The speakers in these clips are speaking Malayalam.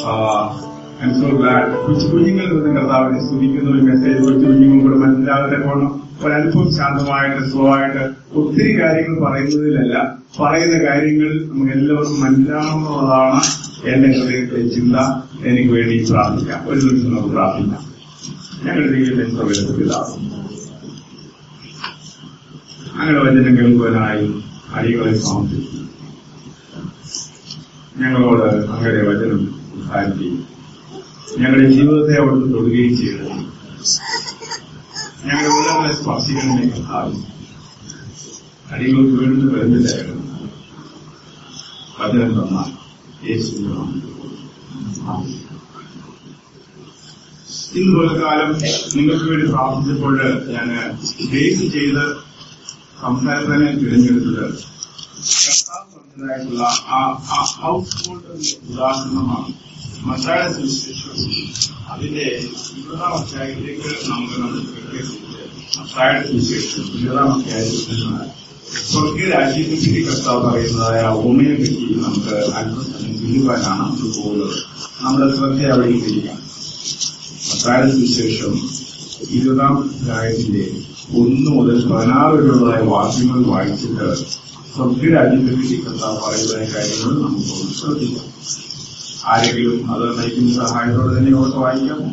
കൊച്ചു കുഞ്ഞുങ്ങൾ നിന്ന് കർത്താവിനെ സ്തുതിക്കുന്ന ഒരു മെസ്സേജ് കൊച്ചു കുഞ്ഞുങ്ങൾ കൂടെ മനസ്സിലാകട്ടെ പോകണം ഒരല്പം ശാന്തമായിട്ട് സ്ലോ ആയിട്ട് ഒത്തിരി കാര്യങ്ങൾ പറയുന്നതിലല്ല പറയുന്ന കാര്യങ്ങൾ നമുക്ക് എല്ലാവർക്കും മനസ്സിലാവുന്നതാണ് എന്റെ ഹൃദയത്തിലെ ചിന്ത എനിക്ക് വേണ്ടി പ്രാർത്ഥിക്കാം ഒരു നിമിഷം നമുക്ക് പ്രാർത്ഥിക്കാം ഞങ്ങളുടെ ദൈവത്തെ പ്രവേശിതാവും അങ്ങനെ വചനം കേൾക്കുവാനായി അടികളെ സമർപ്പിക്കുന്നു ഞങ്ങളോട് അങ്ങനെ വചനം സംസാരിക്കുകയും ഞങ്ങളുടെ ജീവിതത്തെ അവിടുന്ന് തൊടുകയും ചെയ്തു ഞങ്ങളുടെ ഉള്ളങ്ങളെ സ്പർശിക്കണമേ കർത്താവ് അടികൾക്ക് വീണ്ടും വരുന്നില്ലായിരുന്നു വചനം തന്ന യേശുവിന്റെ നാമത്തിൽ. ആമേൻ. ഇന്ന് കൊല്ലക്കാലം നിങ്ങൾക്ക് വേണ്ടി പ്രാർത്ഥിച്ചപ്പോൾ ഞാൻ ബേസ് ചെയ്ത് സംസാരത്തിനെ തിരഞ്ഞെടുത്തത് കർത്താവ് പറഞ്ഞതായിട്ടുള്ള ആ ആ ഹൗസ് ഹോൾഡിന്റെ ഉദാഹരണമാണ് മത്തായ സുവിശേഷം അതിന്റെ ഇരുപതാം അധ്യായത്തിലേക്ക് നമുക്ക് നമ്മുടെ മത്തായ സുവിശേഷം ഇരുപതാം അധ്യായത്തിൽ നിന്ന് സ്വർഗീയ രാജ്യത്തെ പറ്റി കർത്താവ് പറയുന്നതായ ഓമയെ പറ്റി നമുക്ക് അല്പസമയം ചിന്തിക്കാനാണ് നമ്മൾ പോകുന്നത് നമ്മുടെ ശ്രദ്ധ അവിടെ തിരിക്കാം മത്തായ സുവിശേഷം ഇരുപതാം അധ്യായത്തിന്റെ ഒന്ന് മുതൽ പതിനാറ് വരെയുള്ളതായ വാക്യങ്ങൾ വായിച്ചിട്ട് സ്വർഗരാജ്യത്തെ പറ്റി കർത്താവ് പറയുന്നതായ കാര്യങ്ങൾ നമുക്കൊന്ന് ശ്രദ്ധിക്കാം ആരെങ്കിലും അത് നയിക്കുന്ന സഹായത്തോടെ തന്നെ ഓർത്ത് വായിക്കാമോ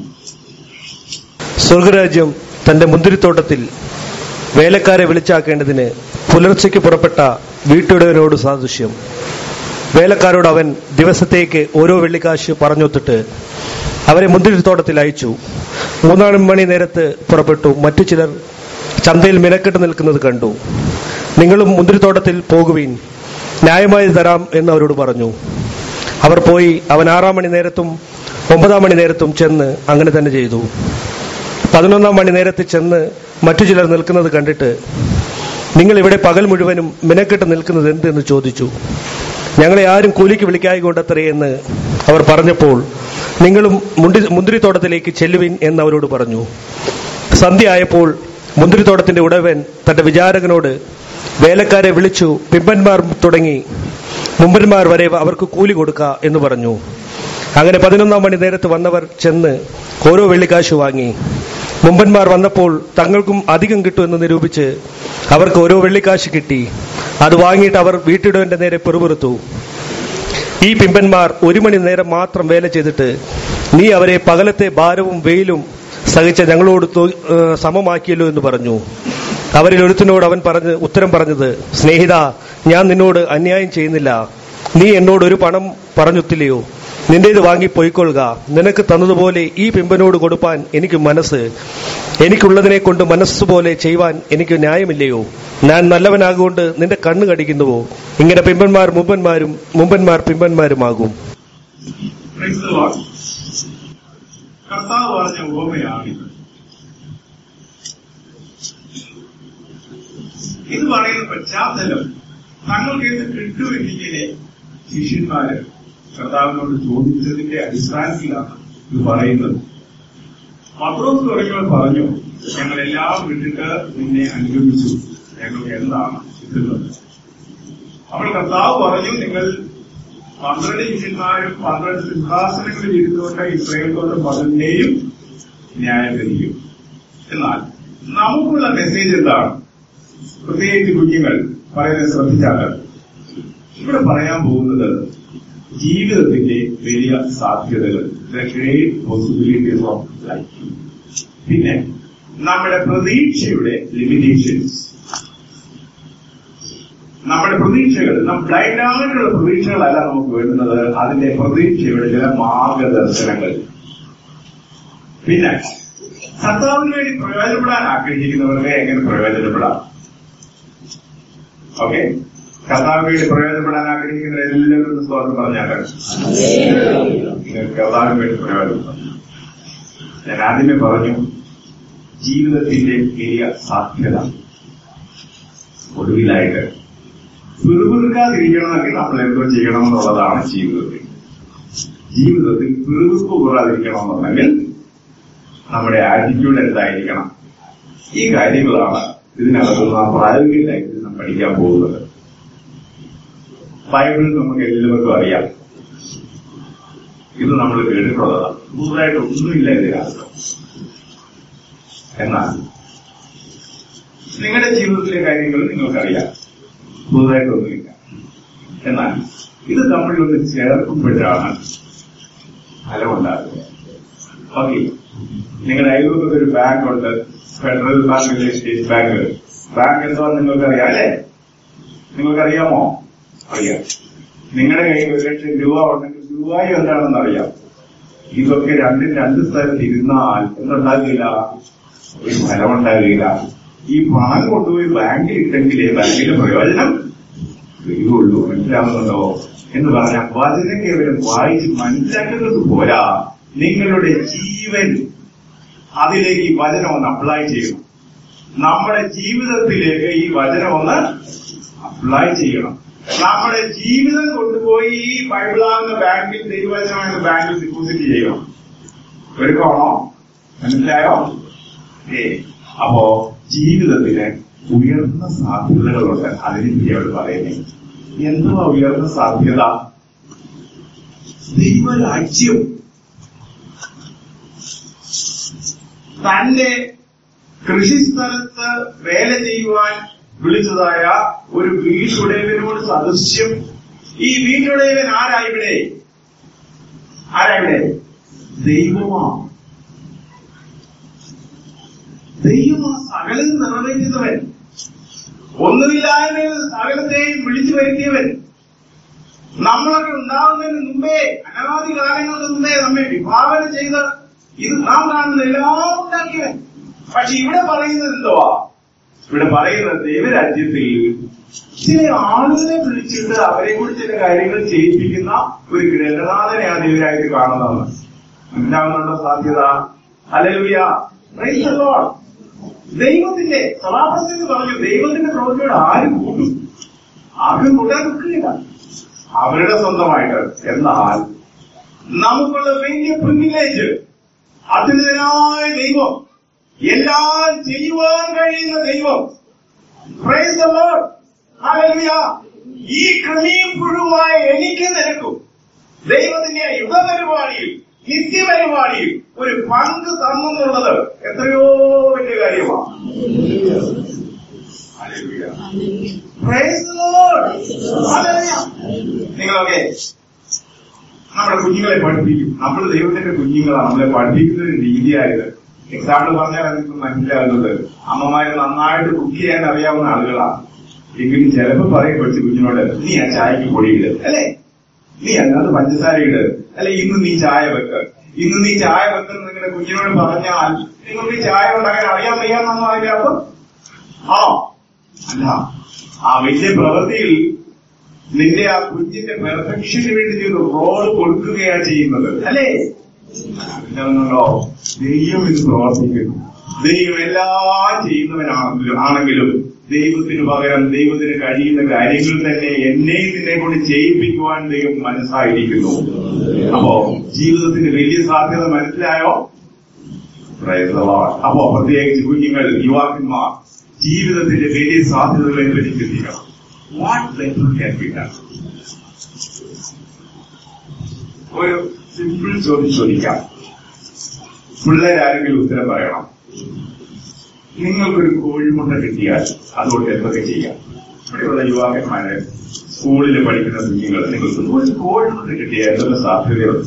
സ്വർഗരാജ്യം തന്റെ മുന്തിരിത്തോട്ടത്തിൽ വേലക്കാരെ വിളിച്ചാക്കേണ്ടതിന് പുലർച്ചയ്ക്ക് പുറപ്പെട്ട വീട്ടുടവനോട് സാദൃശ്യം വേലക്കാരോട് അവൻ ദിവസത്തേക്ക് ഓരോ വെള്ളിക്കാശ് പറഞ്ഞൊത്തിട്ട് അവരെ മുന്തിരിത്തോട്ടത്തിൽ അയച്ചു മൂന്നാം മണി നേരത്ത് പുറപ്പെട്ടു മറ്റു ചിലർ ചന്തയിൽ മിനക്കെട്ട് നിൽക്കുന്നത് കണ്ടു നിങ്ങളും മുന്തിരിത്തോട്ടത്തിൽ പോകുവീൻ ന്യായമായി തരാം എന്ന് അവരോട് പറഞ്ഞു അവർ പോയി അവൻ ആറാം മണി നേരത്തും ഒമ്പതാം മണി നേരത്തും ചെന്ന് അങ്ങനെ തന്നെ ചെയ്തു പതിനൊന്നാം മണി നേരത്തിൽ ചെന്ന് മറ്റു ചിലർ നിൽക്കുന്നത് കണ്ടിട്ട് നിങ്ങൾ ഇവിടെ പകൽ മുഴുവനും മിനക്കെട്ട് നിൽക്കുന്നത് എന്ത് എന്ന് ചോദിച്ചു ഞങ്ങളെ ആരും കൂലിക്ക് വിളിക്കായിക്കൊണ്ടത്രേ എന്ന് അവർ പറഞ്ഞപ്പോൾ നിങ്ങളും മുണ്ടി മുന്തിരിത്തോട്ടത്തിലേക്ക് ചെല്ലുവിൻ എന്ന് അവരോട് പറഞ്ഞു സന്ധ്യ ആയപ്പോൾ മുന്തിരിത്തോട്ടത്തിന്റെ ഉടവൻ തന്റെ വിചാരകനോട് വേലക്കാരെ വിളിച്ചു പിമ്പന്മാർ തുടങ്ങി മുമ്പന്മാർ വരെ അവർക്ക് കൂലി കൊടുക്ക എന്ന് പറഞ്ഞു അങ്ങനെ പതിനൊന്നാം മണി നേരത്ത് വന്നവർ ചെന്ന് ഓരോ വെള്ളിക്കാശ് വാങ്ങി മുമ്പന്മാർ വന്നപ്പോൾ തങ്ങൾക്കും അധികം കിട്ടുമെന്ന് നിരൂപിച്ച് അവർക്ക് ഓരോ വെള്ളിക്കാശ് കിട്ടി അത് വാങ്ങിയിട്ട് അവർ വീട്ടിടവന്റെ നേരെ പെറുപെറുത്തു ഈ പിമ്പന്മാർ ഒരു മണി നേരം മാത്രം വേല ചെയ്തിട്ട് നീ അവരെ പകലത്തെ ഭാരവും വെയിലും സഹിച്ച ഞങ്ങളോട് തോ- ഏഹ് സമമാക്കിയല്ലോ എന്ന് പറഞ്ഞു അവരിൽ ഒരുത്തിനോട് അവൻ പറഞ്ഞ് ഉത്തരം പറഞ്ഞത് സ്നേഹിത ഞാൻ നിന്നോട് അന്യായം ചെയ്യുന്നില്ല നീ എന്നോട് ഒരു പണം പറഞ്ഞൊത്തില്ലയോ നിന്റേത് വാങ്ങി പൊയ്ക്കൊള്ളുക നിനക്ക് തന്നതുപോലെ ഈ പിമ്പനോട് കൊടുപ്പാൻ എനിക്ക് മനസ്സ് എനിക്കുള്ളതിനെ കൊണ്ട് മനസ്സുപോലെ ചെയ്യുവാൻ എനിക്ക് ന്യായമില്ലയോ ഞാൻ നല്ലവനാകൊണ്ട് നിന്റെ കണ്ണ് കടിക്കുന്നുവോ ഇങ്ങനെ പിമ്പന്മാർ മുമ്പന്മാരും മുമ്പന്മാർ പിമ്പന്മാരുമാകും Praise the Lord. കർത്താവ് പറഞ്ഞ ഉപമയാണിത് ഇത് പറയുന്ന പശ്ചാത്തലം തങ്ങൾക്ക് എന്ത് കിട്ടുമെന്നിങ്ങനെ ശിഷ്യന്മാര് കർത്താവിനോട് ചോദിച്ചതിന്റെ അടിസ്ഥാനത്തിലാണ് ഇത് പറയുന്നത് പത്രോസ് തുടങ്ങിയവർ പറഞ്ഞു ഞങ്ങൾ എല്ലാം വിട്ടിട്ട് നിന്നെ അനുഗമിച്ചു ഞങ്ങൾക്ക് എന്താണ് കിട്ടുന്നത് അപ്പോൾ കർത്താവ് പറഞ്ഞു നിങ്ങൾ പന്ത്രണ്ട് ശിഷ്യന്മാരും പന്ത്രണ്ട് സിംഹാസനങ്ങളിൽ ഇരുന്നുകൊണ്ട് ഇസ്രയേൽ കൊണ്ട് പതിനെയും ന്യായം വിധിക്കും എന്നാൽ നമുക്കുള്ള മെസ്സേജ് എന്താണ് പ്രത്യേകിച്ച് കുഞ്ഞുങ്ങൾ പറയുന്നത് ശ്രദ്ധിച്ചാൽ ഇവിടെ പറയാൻ പോകുന്നത് ജീവിതത്തിന്റെ വലിയ സാധ്യതകൾ ഗ്രേറ്റ് പോസിബിലിറ്റീസ് ഓഫ് ലൈഫ് പിന്നെ നമ്മുടെ പ്രതീക്ഷയുടെ ലിമിറ്റേഷൻസ് നമ്മുടെ പ്രതീക്ഷകൾ നാം ബ്ലൈൻഡ് ആയിട്ടുള്ള പ്രതീക്ഷകളല്ല നമുക്ക് വേണ്ടുന്നത് അതിന്റെ പ്രതീക്ഷയുടെ ചില മാർഗദർശനങ്ങൾ പിന്നെ കർത്താവിന് വേണ്ടി പ്രയോജനപ്പെടാൻ ആഗ്രഹിക്കുന്നവർക്ക് എങ്ങനെ പ്രയോജനപ്പെടാം ഓക്കെ കർത്താവിന് വേണ്ടി പ്രയോജനപ്പെടാൻ ആഗ്രഹിക്കുന്ന എല്ലാവരും സ്വാഗതം പറഞ്ഞാൽ നിങ്ങൾക്ക് കർത്താവിന് വേണ്ടി പ്രയോജനപ്പെടാം ഞാൻ ആദ്യമേ പറഞ്ഞു ജീവിതത്തിന്റെ വലിയ സാധ്യത ഒടുവിലായിട്ട് പിറുപിറുക്കാതിരിക്കണമെങ്കിൽ നമ്മൾ എന്തോ ചെയ്യണം എന്നുള്ളതാണ് ജീവിതത്തിൽ ജീവിതത്തിൽ പിറുപിറുപ്പ് കൂടാതിരിക്കണമെന്നുണ്ടെങ്കിൽ നമ്മുടെ ആറ്റിറ്റ്യൂഡ് എന്തായിരിക്കണം ഈ കാര്യങ്ങളാണ് ഇതിനകത്ത് നാം പ്രായോഗികമായിട്ട് നാം പഠിക്കാൻ പോകുന്നത് ബൈബിൾ നമുക്ക് എല്ലാവർക്കും അറിയാം ഇത് നമ്മൾ കേട്ടിട്ടുള്ളതാണ് പുതുതായിട്ട് ഒന്നുമില്ല ഇതിനകത്ത് എന്നാൽ നിങ്ങളുടെ ജീവിതത്തിലെ കാര്യങ്ങൾ നിങ്ങൾക്കറിയാം പുതുതായിട്ടൊന്നുമില്ല എന്നാൽ ഇത് തമ്മിലൊന്ന് ചേർക്കുമ്പോഴാണ് ഫലമുണ്ടാകുന്നത് ഓക്കെ നിങ്ങളുടെ അയൽവക്കത്ത് ഒരു ബാങ്ക് ഉണ്ട് ഫെഡറൽ ബാങ്ക് അല്ലെ സ്റ്റേറ്റ് ബാങ്ക് ബാങ്ക് എന്താണെന്ന് നിങ്ങൾക്കറിയാം അല്ലേ നിങ്ങൾക്കറിയാമോ അറിയാം നിങ്ങളുടെ കയ്യിൽ ഒരു ലക്ഷം രൂപ ഉണ്ടെങ്കിൽ രൂപയും എന്താണെന്ന് അറിയാം ഇതൊക്കെ രണ്ടും രണ്ട് സ്ഥലത്ത് ഇരുന്നാൽ എന്തുണ്ടാകില്ല ഒരു ഫലമുണ്ടാകില്ല ഈ പണം കൊണ്ടുപോയി ബാങ്കിൽ ഇട്ടെങ്കിലേ ബാങ്കിന്റെ പ്രയോജനം വരികയുള്ളൂ മനസ്സിലാവുന്നുണ്ടോ എന്ന് പറഞ്ഞാൽ വചനം കേവലം വായിച്ച് മനസ്സിലാക്കുന്നത് പോരാ നിങ്ങളുടെ ജീവൻ അതിലേക്ക് ഈ വചനം ഒന്ന് അപ്ലൈ ചെയ്യണം നമ്മുടെ ജീവിതത്തിലേക്ക് ഈ വചനം ഒന്ന് അപ്ലൈ ചെയ്യണം നമ്മുടെ ജീവിതം കൊണ്ടുപോയി ഈ ബൈബിളാകുന്ന ബാങ്കിൽ ദൈവവചനമാകുന്ന ബാങ്കിൽ ഡിപ്പോസിറ്റ് ചെയ്യണം ഒരുക്കമാണോ മനസ്സിലായോ ഏ അപ്പോ ജീവിതത്തിന് ഉയർന്ന സാധ്യതകളുണ്ട് അതിനെ അവിടെ പറയുന്നത് എന്തുവാ ഉയർന്ന സാധ്യത ദൈവരാജ്യം തന്റെ കൃഷിസ്ഥലത്ത് വേല ചെയ്യുവാൻ വിളിച്ചതായ ഒരു വീട്ടുടയവനോട് സദൃശ്യം ഈ വീട്ടുടയവൻ ആരാ ഇവിടെ ആരാ ഇവിടെ ദൈവമാ ദൈവമാ സകലം നിറവേറ്റുന്നവൻ ഒന്നുമില്ലായ്മയിൽ സകലത്തെയും വിളിച്ചു വരുത്തിയവൻ നമ്മളൊക്കെ ഉണ്ടാവുന്നതിന് മുമ്പേ അനാദി കാലങ്ങൾക്ക് മുമ്പേ നമ്മെ വിഭാവന ചെയ്ത് ഇത് നാം കാണുന്ന എല്ലാം ഉണ്ടാക്കിയവൻ പക്ഷെ ഇവിടെ പറയുന്നത് എന്തുവാ ഇവിടെ പറയുന്നത് ദൈവരാജ്യത്തിൽ ചില ആളുകളെ വിളിച്ചിട്ട് അവരെ കുറിച്ച് ചില കാര്യങ്ങൾ ചെയ്യിപ്പിക്കുന്ന ഒരു ഗ്രഹനാഥനെ ആ ദൈവരായിട്ട് കാണുന്നതെന്ന് മനസ്സിലാവുന്നുണ്ടോ സാധ്യത അലലുയ ദൈവത്തിന്റെ സഭാപ്രസംഗം പറഞ്ഞു ദൈവത്തിന്റെ പ്രവൃത്തിയോട് ആരും കൂട്ടും ആരും കൂട്ടാൻ നിൽക്കില്ല അവരുടെ സ്വന്തമായിട്ട് എന്നാൽ നമുക്കുള്ള വലിയ പ്രിവിലേജ് അത്യുന്നതനായ ദൈവം എല്ലാം ചെയ്യുവാൻ കഴിയുന്ന ദൈവം Praise the Lord. Hallelujah. ഈ ക്രമീം പുഴുവായ എനിക്ക് നിനക്കും ദൈവത്തിന്റെ യുഗപരിപാടിയിൽ നിത്യപരിപാടിയിൽ ഒരു പങ്ക് തന്നെന്നുള്ളത് എത്രയോ വലിയ കാര്യമാണ് Hallelujah. Praise the Lord. Hallelujah. നിങ്ങളൊക്കെ നമ്മുടെ കുഞ്ഞുങ്ങളെ പഠിപ്പിക്കും നമ്മൾ ദൈവത്തിന്റെ കുഞ്ഞുങ്ങളാണ് നമ്മളെ പഠിപ്പിക്കുന്ന ഒരു രീതിയായത് എക്സാമ്പിൾ പറഞ്ഞാൽ നിങ്ങൾക്ക് മനസ്സിലാകുന്നത് അമ്മമാര് നന്നായിട്ട് കുക്ക് ചെയ്യാൻ അറിയാവുന്ന ആളുകളാണ് എങ്കിലും ചിലപ്പോൾ പറയും കൊച്ചു കുഞ്ഞിനോട് നീ ആ ചായക്ക് പൊടിയിട് അല്ലേ നീ അതിനകത്ത് പഞ്ചസാര ഇട് അല്ലെ ഇന്ന് നീ ചായ വെക്ക് ഇന്ന് നീ ചായ വെക്കുന്ന നിങ്ങളുടെ കുഞ്ഞിനോട് പറഞ്ഞാൽ നിങ്ങൾക്ക് ഈ ചായ ഉണ്ടാക്കാൻ അറിയാൻ വയ്യാന്നൊന്നും അതിന്റെ അർത്ഥം ആണോ അല്ല ആ വലിയ പ്രവൃത്തിയിൽ നിന്റെ ആ കുഞ്ഞിന്റെ പെർഫെക്ഷന് വേണ്ടി നീ ഒരു റോൾ കൊടുക്കുകയാ ചെയ്യുന്നത് അല്ലേ മനസ്സിലാവുന്നുണ്ടോ ദൈവം ഇത് പ്രവർത്തിക്കുന്നു ദൈവം എല്ലാം ചെയ്യുന്നവനാണെങ്കിലും ആണെങ്കിലും ദൈവത്തിന് പകരം ദൈവത്തിന് കഴിയുന്ന കാര്യങ്ങൾ തന്നെ എന്നെയും നിന്നെ കൊണ്ട് ചെയ്യിപ്പിക്കുവാൻ ദൈവം മനസ്സായിരിക്കുന്നു അപ്പോ ജീവിതത്തിന് വലിയ സാധ്യത മനസ്സിലായോ Praise the Lord. അപ്പോ പ്രത്യേകിച്ച് കുഞ്ഞുങ്ങൾ യുവാക്കന്മാർ ജീവിതത്തിന്റെ വലിയ സാധ്യതകളെ പറ്റി ചിന്തിക്കണം what better can be done ഒരു സിമ്പിൾ ചോദ്യം ചോദിക്കാം പിള്ളേരാരെങ്കിലും ഉത്തരം പറയണം നിങ്ങൾക്കൊരു കോഴിമുട്ട കിട്ടിയാൽ അതുകൊണ്ട് എന്തൊക്കെ ചെയ്യാം ഇവിടെയുള്ള യുവാക്കന്മാര് സ്കൂളിൽ പഠിക്കുന്ന കുഞ്ഞുങ്ങൾ നിങ്ങൾക്ക് ഒരു കോഴിമുട്ട കിട്ടിയാൽ എന്തൊക്കെ സാധ്യതയുണ്ട്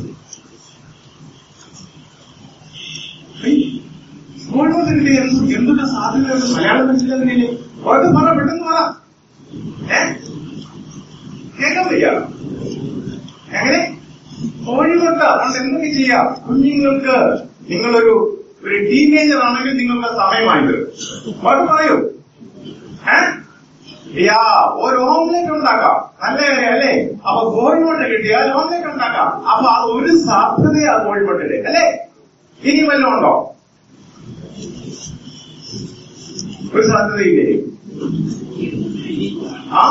ഏയ്, കോഴിമുട്ട കിട്ടിയാൽ എന്ത് എന്തൊക്കെ സാധ്യതയുണ്ട് മലയാളം മനസ്സിലാകുന്നില്ലേ ഉറക്കെ പറ പെട്ടെന്ന് പറ ഏ കേൾക്കാൻ വയ്യ എങ്ങനെ കോഴിമുട്ട അതുകൊണ്ട് എന്തൊക്കെ ചെയ്യാം കുഞ്ഞുങ്ങൾക്ക് നിങ്ങളൊരു ഒരു ടീനേജർ ആണെങ്കിൽ നിങ്ങൾക്ക് സമയമായത് അത് പറയൂ ഏ യാ ഒരു ഓംലെറ്റ് ഉണ്ടാക്കാം നല്ല കാര്യം അല്ലേ അപ്പൊ കോഴിമുട്ട കിട്ടിയാൽ ഓംലെറ്റ് ഉണ്ടാക്കാം അപ്പൊ അത് ഒരു സാധ്യതയാ കോഴിമുട്ടയുടെ അല്ലേ ഇനി വല്ലതും ഉണ്ടോ ഒരു സാധ്യതയില്ലേ ആ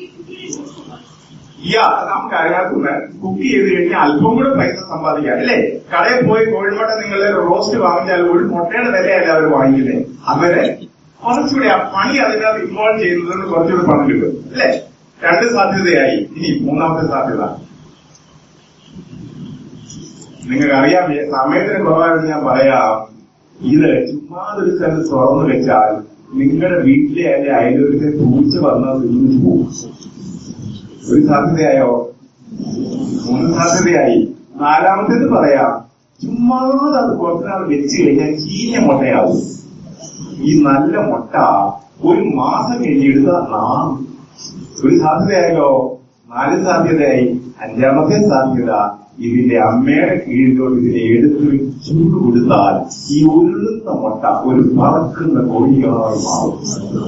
യാ നമുക്ക് അറിയാത്തുന്ന കുക്ക് ചെയ്ത് കഴിഞ്ഞാൽ അല്പം കൂടെ പൈസ സമ്പാദിക്കാം അല്ലേ കടയിൽ പോയി കോഴിമുട്ട നിങ്ങൾ റോസ്റ്റ് വാങ്ങിച്ചാൽ ഒരു മുട്ടയുടെ വിലയല്ല അവർ വാങ്ങിക്കുന്നത് അവര് കുറച്ചുകൂടി ആ പണി അതിനകത്ത് ഇൻവോൾവ് ചെയ്യുന്നതുകൊണ്ട് കുറച്ചുകൂടി പണം കിട്ടും അല്ലേ രണ്ട് സാധ്യതയായി ഇനി മൂന്നാമത്തെ സാധ്യത നിങ്ങൾക്ക് അറിയാം സമയത്തിന് കുറവാണെന്ന് ഞാൻ പറയാം ഇത് ചുമ്മാതൊരു സ്ഥലത്ത് തുറന്നു വെച്ചാൽ നിങ്ങളുടെ വീട്ടിലെ അതിന്റെ അയലൊരുത്തെ പൂച്ച വന്നാൽ തിന്നു പോകും ഒരു സാധ്യതയായോ മൂന്ന് സാധ്യതയായി നാലാമത്തേത് പറയാം ചുമ്മാതെ അത് കുറച്ചുനാൾ വെച്ച് കഴിഞ്ഞാൽ ചീഞ്ഞ മുട്ടയാവും ഈ നല്ല മുട്ട ഒരു മാസം കഴിഞ്ഞെടുത്ത നാം ഒരു സാധ്യതയായല്ലോ നാല് സാധ്യതയായി അഞ്ചാമത്തെ സാധ്യത ഇതിന്റെ അമ്മയുടെ കീഴിലോട്ട് ഇതിനെ എടുത്ത് ചൂട് കൊടുത്താൽ ഈ ഉരുളുന്ന മുട്ട ഒരു പറക്കുന്ന കോഴികളായി മാറും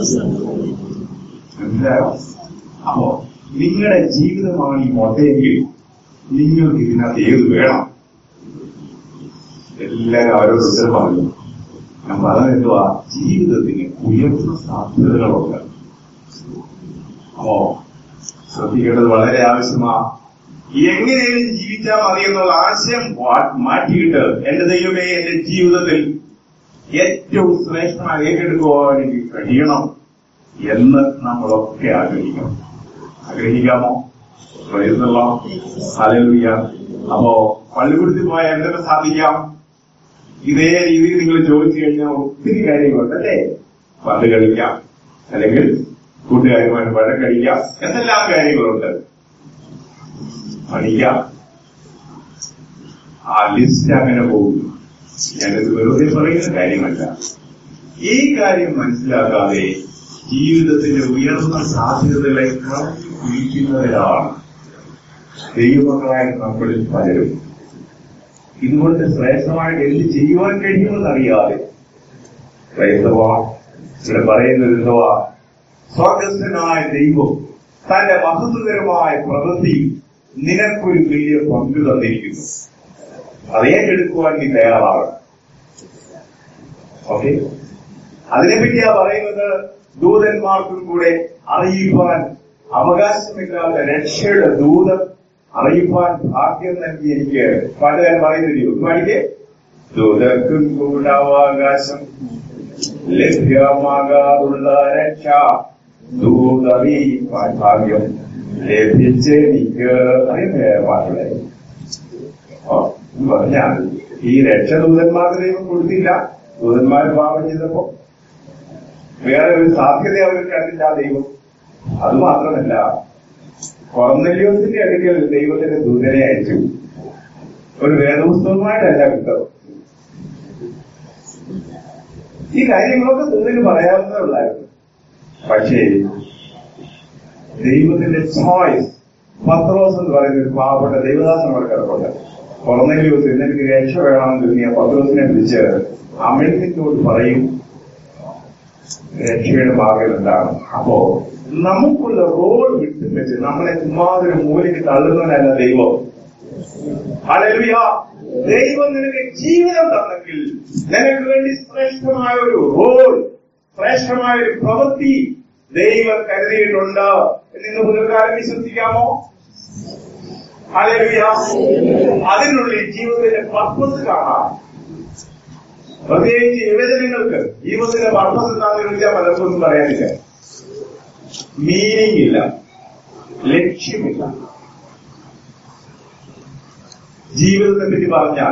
മനസ്സിലായോ അപ്പോ നിങ്ങളുടെ ജീവിതമാണ് ഈ മുട്ടയെങ്കിൽ നിങ്ങൾക്ക് ഇതിനകത്ത് ഏത് വേണം എല്ലാവരും അവരോട് ഉത്തരം പറഞ്ഞു ഞാൻ പറഞ്ഞത് എന്തുവാ ജീവിതത്തിന് ഉയർന്ന സാധ്യതകളുണ്ട് അപ്പോ ശ്രദ്ധിക്കേണ്ടത് വളരെ ആവശ്യമാ എങ്ങനെയും ജീവിച്ചാൽ മതി എന്നുള്ള ആശയം വാ- മാറ്റിയിട്ട് എന്റെ ദൈവമേ എന്റെ ജീവിതത്തിൽ ഏറ്റവും ശ്രേഷ്ഠമായി ഏറ്റെടുക്കുവാൻ എനിക്ക് കഴിയണം എന്ന് നമ്മളൊക്കെ ആഗ്രഹിക്കണം ആഗ്രഹിക്കാമോ പ്രയത്നമോ ഹല്ലേലൂയ അപ്പോ പള്ളിക്കുടത്തിൽ പോയാൽ എന്തൊക്കെ സാധിക്കാം ഇതേ രീതിയിൽ നിങ്ങൾ ചോദിച്ചു കഴിഞ്ഞാൽ ഒത്തിരി കാര്യങ്ങളുണ്ട് അല്ലേ പണ്ട് കളിക്കാം അല്ലെങ്കിൽ കൂട്ടുകാരുമായി വഴം കഴിക്കാം എന്തെല്ലാം കാര്യങ്ങളുണ്ട് പഠിക്കാം ആ ലിസ്റ്റ് അങ്ങനെ പോകും ഞാനിത് വെറുതെ പറയുന്ന കാര്യമല്ല ഈ കാര്യം മനസ്സിലാക്കാതെ ജീവിതത്തിന്റെ ഉയർന്ന സാധ്യതകളെ കളഞ്ഞു കുഴിക്കുന്നവരാണ് ദൈവമക്കളായ നമ്മളിൽ പലരും ഇതുകൊണ്ട് ശ്രേഷ്ഠമായിട്ട് എന്ത് ചെയ്യുവാൻ കഴിയുമെന്നറിയാതെ ക്രൈസ്തവ ഇവിടെ പറയുന്നത് എന്തുവാ സ്വർഗസ്ഥനായ ദൈവം തന്റെ മഹത്വകരമായ പ്രവൃത്തി നിനക്കൊരു വലിയ പങ്ക് തന്നിരിക്കുന്നു അത് ഏറ്റെടുക്കുവാൻ നീ തയ്യാറാകണം ഓക്കെ അതിനെപ്പറ്റിയാ പറയുന്നത് ദൂതന്മാർക്കും കൂടെ അറിയിപ്പാൻ അവകാശമില്ലാത്ത രക്ഷയുടെ ദൂതൻ അറിയിപ്പാൻ ഭാഗ്യം നൽകി എനിക്ക് പാട്ടുകാരൻ പറയുന്നില്ലയോ ഒന്ന് പാടിക്കേ ദൂതർക്കും കൂടെ അവകാശം ലഭ്യമാകാതുള്ള രക്ഷ ദൂതറിയിപ്പാൻ ഭാഗ്യം ലഭിച്ചെനിക്ക് അറിയുന്നേ പാട്ടുകളെ ഓ എന്ന് പറഞ്ഞാൽ ഈ രക്ഷ ദൂതന്മാർക്ക് ദൈവം കൊടുത്തില്ല ദൂതന്മാര് പാപം ചെയ്തപ്പോ വേറെ ഒരു സാധ്യത അവർ കണ്ടില്ല ദൈവം അത് മാത്രമല്ല കൊറന്നല്യോസിന്റെ അടുക്കൽ ദൈവത്തിന്റെ ദൂതനെ അയച്ചു ഒരു വേദപുസ്തകമായിട്ടല്ല വിട്ടത് ഈ കാര്യങ്ങളൊക്കെ ദൂതന് പറയാവുന്നതുള്ളായിരുന്നു പക്ഷേ ദൈവത്തിന്റെ ചോയ്സ് പത്രോസ് എന്ന് പറയുന്ന ഒരു പാവപ്പെട്ട ദൈവദാസൻ അവിടെ കിടപ്പുണ്ട് കൊറന്നല്യോസ് എനിക്ക് രക്ഷ വേണമെന്ന് തോന്നിയ പത്രോസിനെ വിളിച്ച് അമിഴ്ത്തിനോട് പറയും രക്ഷയുടെ മാർഗം എന്താണ് അപ്പോ നമുക്കുള്ള റോൾ വിട്ടും വെച്ച് നമ്മളെ ചുമ്മാതൊരു മൂലയ്ക്ക് തള്ളുന്നവനല്ല ദൈവം ഹല്ലേലൂയ ദൈവം നിനക്ക് ജീവിതം തന്നെങ്കിൽ നിനക്ക് വേണ്ടി ശ്രേഷ്ഠമായ ഒരു റോൾ ശ്രേഷ്ഠമായ ഒരു പ്രവൃത്തി ദൈവം കരുതിയിട്ടുണ്ട് എന്ന് പുനർക്കാലം വിശ്വസിക്കാമോ ഹല്ലേലൂയ അതിനുള്ളിൽ ജീവിതത്തിന്റെ പർപ്പസ് കാണാം പ്രത്യേകിച്ച് യുവജനങ്ങൾക്ക് ജീവിതത്തിന്റെ പർപ്പസ് എന്താണെന്ന് ചോദിച്ചാൽ പലർക്കൊന്നും പറയാനില്ല മീനിങ് ഇല്ല ലക്ഷ്യമില്ല ജീവിതത്തെ പറ്റി പറഞ്ഞാൽ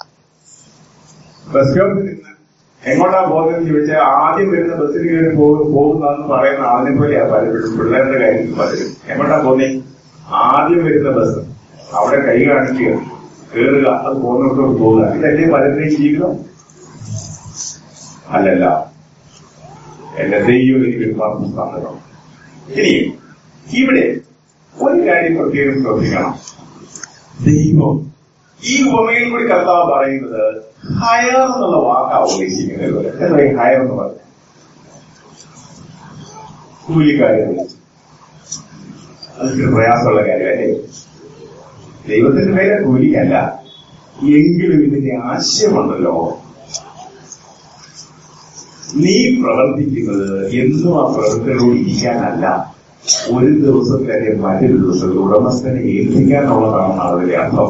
ബസ് സ്റ്റോപ്പിൽ നിന്ന് എങ്ങോട്ടാ പോകുന്നതെന്ന് ചോദിച്ചാൽ ആദ്യം വരുന്ന ബസ്സിൽ കയറി പോകും പോകുന്നതെന്ന് പറയുന്ന ആളിനെ പോലെയാ പലപ്പോഴും പിള്ളേരുടെ കാര്യത്തിൽ പലരും എങ്ങോട്ടാ പോകുന്നേ ആദ്യം വരുന്ന ബസ് അവിടെ കൈ കാണിക്കുക കയറുക അത് പോകുന്നിടത്തോട്ട് പോവുക ഇതല്ലേ പലരുടെയും ജീവിതം അല്ലല്ല എന്റെ ദൈവം എനിക്കൊരു പർപ്പസ് തന്നതാണ് ഇനി ഇവിടെ ഒരു കാര്യം പ്രത്യേകം ശ്രദ്ധിക്കണം ദൈവം ഈ ഉപമയിൽ കൂടി കർത്താവ് പറയുന്നത് ഹയർ എന്നുള്ള വാക്കാ ഉദ്ദേശിക്കുന്നത് ഇവിടെ. എന്താ ഈ ഹയർ എന്ന് പറയുന്നത് കൂലിക്കാരെ വിളിച്ചു അതൊക്കെ പ്രയാസമുള്ള കാര്യമല്ലേ ദൈവത്തിന്റെ പേര് കൂലിക്കല്ല എങ്കിലും ഇതിന്റെ ആശയമുണ്ടല്ലോ നീ പ്രവർത്തിക്കുന്നത് എന്നും ആ പ്രവർത്തനോട് ഇരിക്കാനല്ല ഒരു ദിവസം തന്നെ മറ്റൊരു ദിവസത്തിൽ ഉടമസ്ഥനെ ഏൽപ്പിക്കാനുള്ളതാണെന്നാണ് അതിന്റെ അർത്ഥം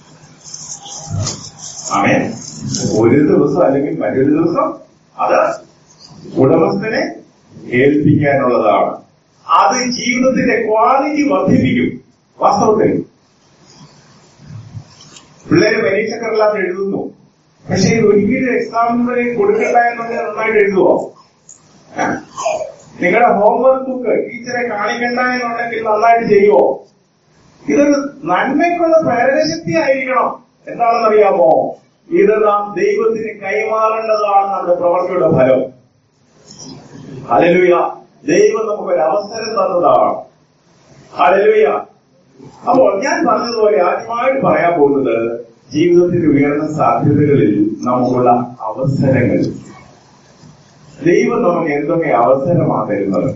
ആമേ ഒരു ദിവസം അല്ലെങ്കിൽ മറ്റൊരു ദിവസം അത് ഉടമസ്ഥനെ ഏൽപ്പിക്കാനുള്ളതാണ് അത് ജീവിതത്തിന്റെ ക്വാളിറ്റി വർദ്ധിപ്പിക്കും വാസ്തവത്തിൽ പിള്ളേര് പരീക്ഷക്കെല്ലാം എഴുതുന്നു പക്ഷെ ഇത് ഒരിക്കലും എക്സാമിന് കൊടുക്കണ്ട എന്നുണ്ടെങ്കിൽ നന്നായിട്ട് എഴുതുവോ ഏ? നിങ്ങളുടെ ഹോംവർക്ക് ബുക്ക് ടീച്ചറെ കാണിക്കണ്ട എന്നുണ്ടെങ്കിൽ നന്നായിട്ട് ചെയ്യുവോ ഇതൊരു നന്മയ്ക്കുള്ള പ്രേരകശക്തി ആയിരിക്കണം എന്താണെന്നറിയാമോ ഇത് നാം ദൈവത്തിന് കൈമാറേണ്ടതാണ് നമ്മുടെ പ്രവർത്തിയുടെ ഫലം ഹല്ലേലൂയ ദൈവം നമുക്കൊരു അവസരം തന്നതാണ് ഹല്ലേലൂയ അപ്പോൾ ഞാൻ പറഞ്ഞതുപോലെ ആദ്യമായിട്ട് പറയാൻ പോകുന്നത് ജീവിതത്തിൽ ഉയർന്ന സാധ്യതകളിൽ നമുക്കുള്ള അവസരങ്ങൾ ദൈവം നമുക്ക് എന്തൊക്കെ അവസരമാണ് തരുന്നത്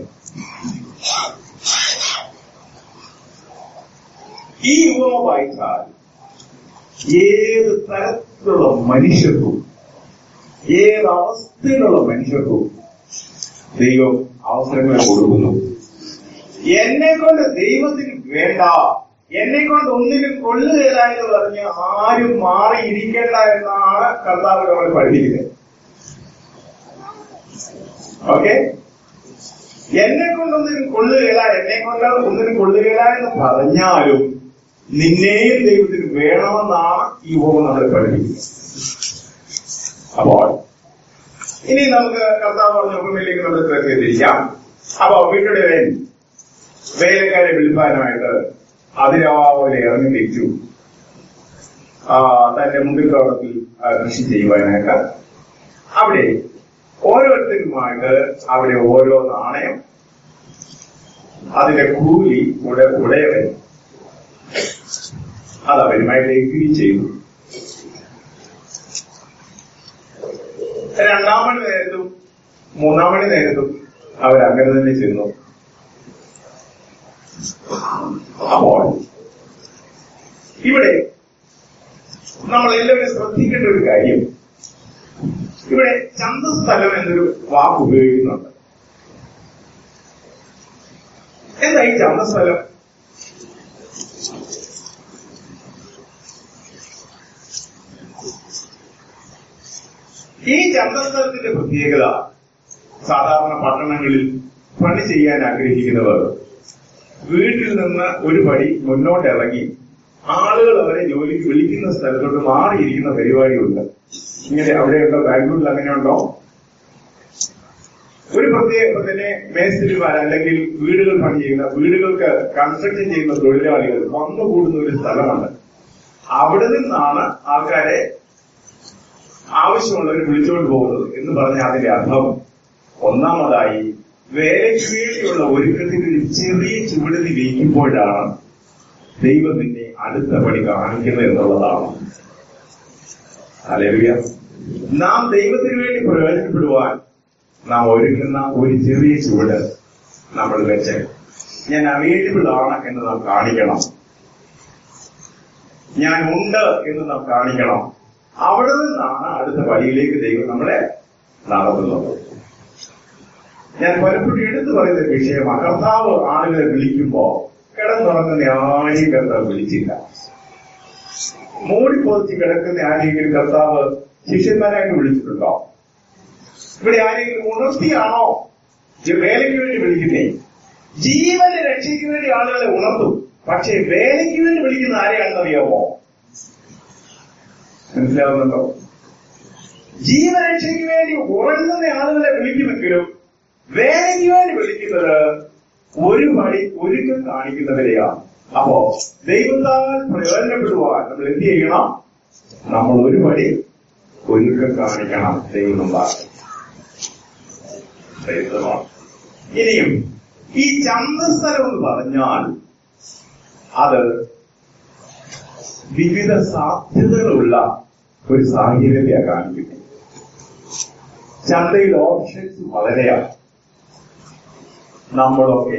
ഈ ഉപമ വായിച്ചാൽ ഏത് തരത്തിലുള്ള മനുഷ്യർക്കും ഏത് അവസ്ഥയിലുള്ള മനുഷ്യർക്കും ദൈവം അവസരങ്ങൾ കൊടുക്കുന്നു എന്നെ കൊണ്ട് ദൈവത്തിന് വേണ്ട എന്നെ കൊണ്ട് ഒന്നിനും കൊള്ളുകയില്ല എന്ന് പറഞ്ഞ് ആരും മാറിയിരിക്കേണ്ട എന്നാണ് കർത്താവ് നമ്മളെ പഠിപ്പിക്കുന്നത് ഓക്കെ എന്നെ കൊണ്ടൊന്നിനും കൊള്ളുകയില്ല എന്നെ കൊണ്ട് ഒന്നിനും കൊള്ളുകയില്ല എന്ന് പറഞ്ഞാലും നിന്നെയും ദൈവത്തിന് വേണമെന്നാണ് ഈ ഉപമ നമ്മളെ പഠിപ്പിക്കുന്നത് അപ്പോൾ ഇനി നമുക്ക് കർത്താവ് പറഞ്ഞ ഉപമയിലേക്ക് നമ്മൾ തിരിക്കാം അപ്പൊ വീട്ടുടെ വേൻ വേലക്കാരെ വിളിപ്പാനായിട്ട് അതിരാവിലെ ഇറങ്ങി തിരിച്ചു ആ, തന്റെ മുന്തിരിത്തോട്ടത്തിൽ ആ, കൃഷി ചെയ്യുവാനായിട്ട് അവിടെ ഓരോരുത്തരുമായിട്ട് അവിടെ ഓരോ നാണയം അതിന്റെ കൂലി ഉട ഉടയവൻ അത് അവരുമായിട്ട് എഗ്രി ചെയ്തു രണ്ടാം മണി നേരത്തും മൂന്നാം മണി നേരത്തും അവരങ്ങനെ തന്നെ ചെന്നു അപ്പോൾ ഇവിടെ നമ്മൾ എല്ലാവരും ശ്രദ്ധിക്കേണ്ട ഒരു കാര്യം ഇവിടെ ചന്തസ്ഥലം എന്നൊരു വാക്ക് ഉപയോഗിക്കുന്നുണ്ട് എന്താ ഈ ചന്തസ്ഥലം ഈ ചന്തസ്ഥലത്തിന്റെ പ്രത്യേകത സാധാരണ പട്ടണങ്ങളിൽ പണി ചെയ്യാൻ ആഗ്രഹിക്കുന്നവർ വീട്ടിൽ നിന്ന് ഒരു പടി മുന്നോട്ട് ഇറങ്ങി ആളുകൾ അവരെ ജോലിക്ക് വിളിക്കുന്ന സ്ഥലത്തോട്ട് മാറിയിരിക്കുന്ന പരിപാടിയുണ്ട് ഇങ്ങനെ അവിടെയുണ്ടോ ബാംഗ്ലൂരിൽ അങ്ങനെയുണ്ടോ ഒരു പ്രത്യേക തന്നെ മേസ്തിരിമാർ അല്ലെങ്കിൽ വീടുകൾ പണി ചെയ്യുന്ന വീടുകൾക്ക് കൺസ്ട്രക്ഷൻ ചെയ്യുന്ന തൊഴിലാളികൾ വന്നുകൂടുന്ന ഒരു സ്ഥലമാണ് അവിടെ നിന്നാണ് ആൾക്കാരെ ആവശ്യമുള്ളവർ വിളിച്ചുകൊണ്ട് പോകുന്നത് എന്ന് പറഞ്ഞ അതിന്റെ അർത്ഥം ഒന്നാമതായി വേലയ്ക്ക് വേണ്ടിയുള്ള ഒരുക്കത്തിൽ ഒരു ചെറിയ ചുവടുതി വീക്കുമ്പോഴാണ് ദൈവം നിന്നെ അടുത്ത പടി കാണിക്കുന്നത് എന്നുള്ളതാണ് അലവിയ നാം ദൈവത്തിന് വേണ്ടി പ്രയോജനപ്പെടുവാൻ നാം ഒരുക്കുന്ന ഒരു ചെറിയ ചുവട് നമ്മൾ വെച്ച് ഞാൻ അവൈലബിൾ ആണ് എന്ന് നാം കാണിക്കണം ഞാൻ ഉണ്ട് എന്ന് നാം കാണിക്കണം അവിടെ നിന്നാണ് അടുത്ത വഴിയിലേക്ക് ദൈവം നമ്മളെ നടത്തുന്നത് ഞാൻ പലപ്പോഴും എടുത്തു പറയുന്ന ഒരു വിഷയമാണ് കർത്താവ് ആളുകളെ വിളിക്കുമ്പോ കിടന്നുറങ്ങുന്ന ആരെയും കർത്താവ് വിളിച്ചില്ല മൂടിപ്പൊതിച്ച് കിടക്കുന്ന ആരെങ്കിലും കർത്താവ് ശിഷ്യന്മാരായിട്ട് വിളിച്ചിട്ടുണ്ടോ ഇവിടെ ആരെങ്കിലും ഉണർത്തിയാണോ ഈ വേലയ്ക്ക് വേണ്ടി വിളിക്കുന്നേ ജീവന്റെ രക്ഷയ്ക്ക് വേണ്ടി ആളുകളെ ഉണർത്തും പക്ഷേ വേലയ്ക്ക് വേണ്ടി വിളിക്കുന്ന ആരെയാണെന്ന് അറിയാമോ മനസ്സിലാവുന്നുണ്ടോ ജീവരക്ഷയ്ക്ക് വേണ്ടി ഉറങ്ങുന്ന ആളുകളെ വിളിക്കുമെങ്കിലും വേലയ്ക്ക് വേണ്ടി വിളിക്കുന്നത് ഒരു പടി ഒരുക്കം കാണിക്കുന്നവരെയാണ് അപ്പോ ദൈവത്താൽ പ്രയോജനപ്പെടുവാൻ നമ്മൾ എന്ത് ചെയ്യണം നമ്മൾ ഒരു പടി ഒരുക്കം കാണിക്കണം ദൈവം നമ്മളാണ് ഇനിയും ഈ ചന്തസ്ഥലം എന്ന് പറഞ്ഞാൽ അത് വിവിധ സാധ്യതകളുള്ള ഒരു സാഹചര്യത്തെയാണ് കാണിക്കുന്നത് ചന്തയിൽ ഓപ്ഷൻസ് വളരെയാണ് നമ്മളൊക്കെ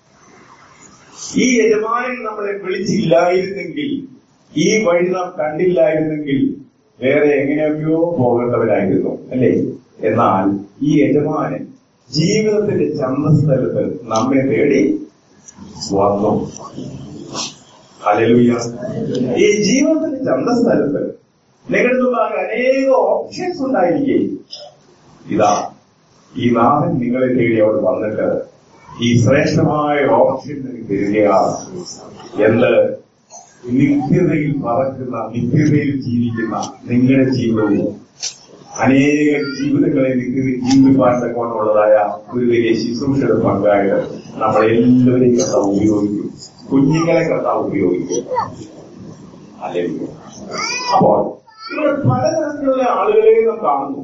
ഈ യജമാനൻ നമ്മളെ വിളിച്ചില്ലായിരുന്നെങ്കിൽ ഈ വഴി നാം കണ്ടില്ലായിരുന്നെങ്കിൽ വേറെ എങ്ങനെയൊക്കെയോ പോകേണ്ടവരായിരുന്നു അല്ലേ എന്നാൽ ഈ യജമാനൻ ജീവിതത്തിന്റെ ചന്തസ്ഥലത്ത് നമ്മെ തേടി വന്നു ഹല്ലേലൂയ ഈ ജീവിതത്തിന്റെ ചന്തസ്ഥലത്ത് നിങ്ങളുടെ മുമ്പാകെ അനേക ഓപ്ഷൻസ് ഉണ്ടായിരിക്കെ ഇതാ ഈ നാഥൻ നിങ്ങളെ തേടി അവിടെ വന്നിട്ട് ഈ ശ്രേഷ്ഠമായ ഓപ്ഷൻ നിങ്ങൾക്ക് തരികയാണ് എന്ത് നിത്യതയിൽ പറക്കുന്ന നിത്യതയിൽ ജീവിക്കുന്ന നിങ്ങളുടെ ജീവിതവും അനേക ജീവിതങ്ങളെ നിത്യത ജീവിപ്പാൻ തക്കോണമുള്ളതായ ഒരു വലിയ ശുശ്രൂഷയുടെ പങ്കായിട്ട് നമ്മളെല്ലാവരെയും കർത്താവ് ഉപയോഗിക്കും കുഞ്ഞുങ്ങളെ കർത്താവ് ഉപയോഗിക്കും അല്ലെങ്കിൽ അപ്പോൾ ഇവിടെ പലതരത്തിലുള്ള ആളുകളെയും നാം കാണുന്നു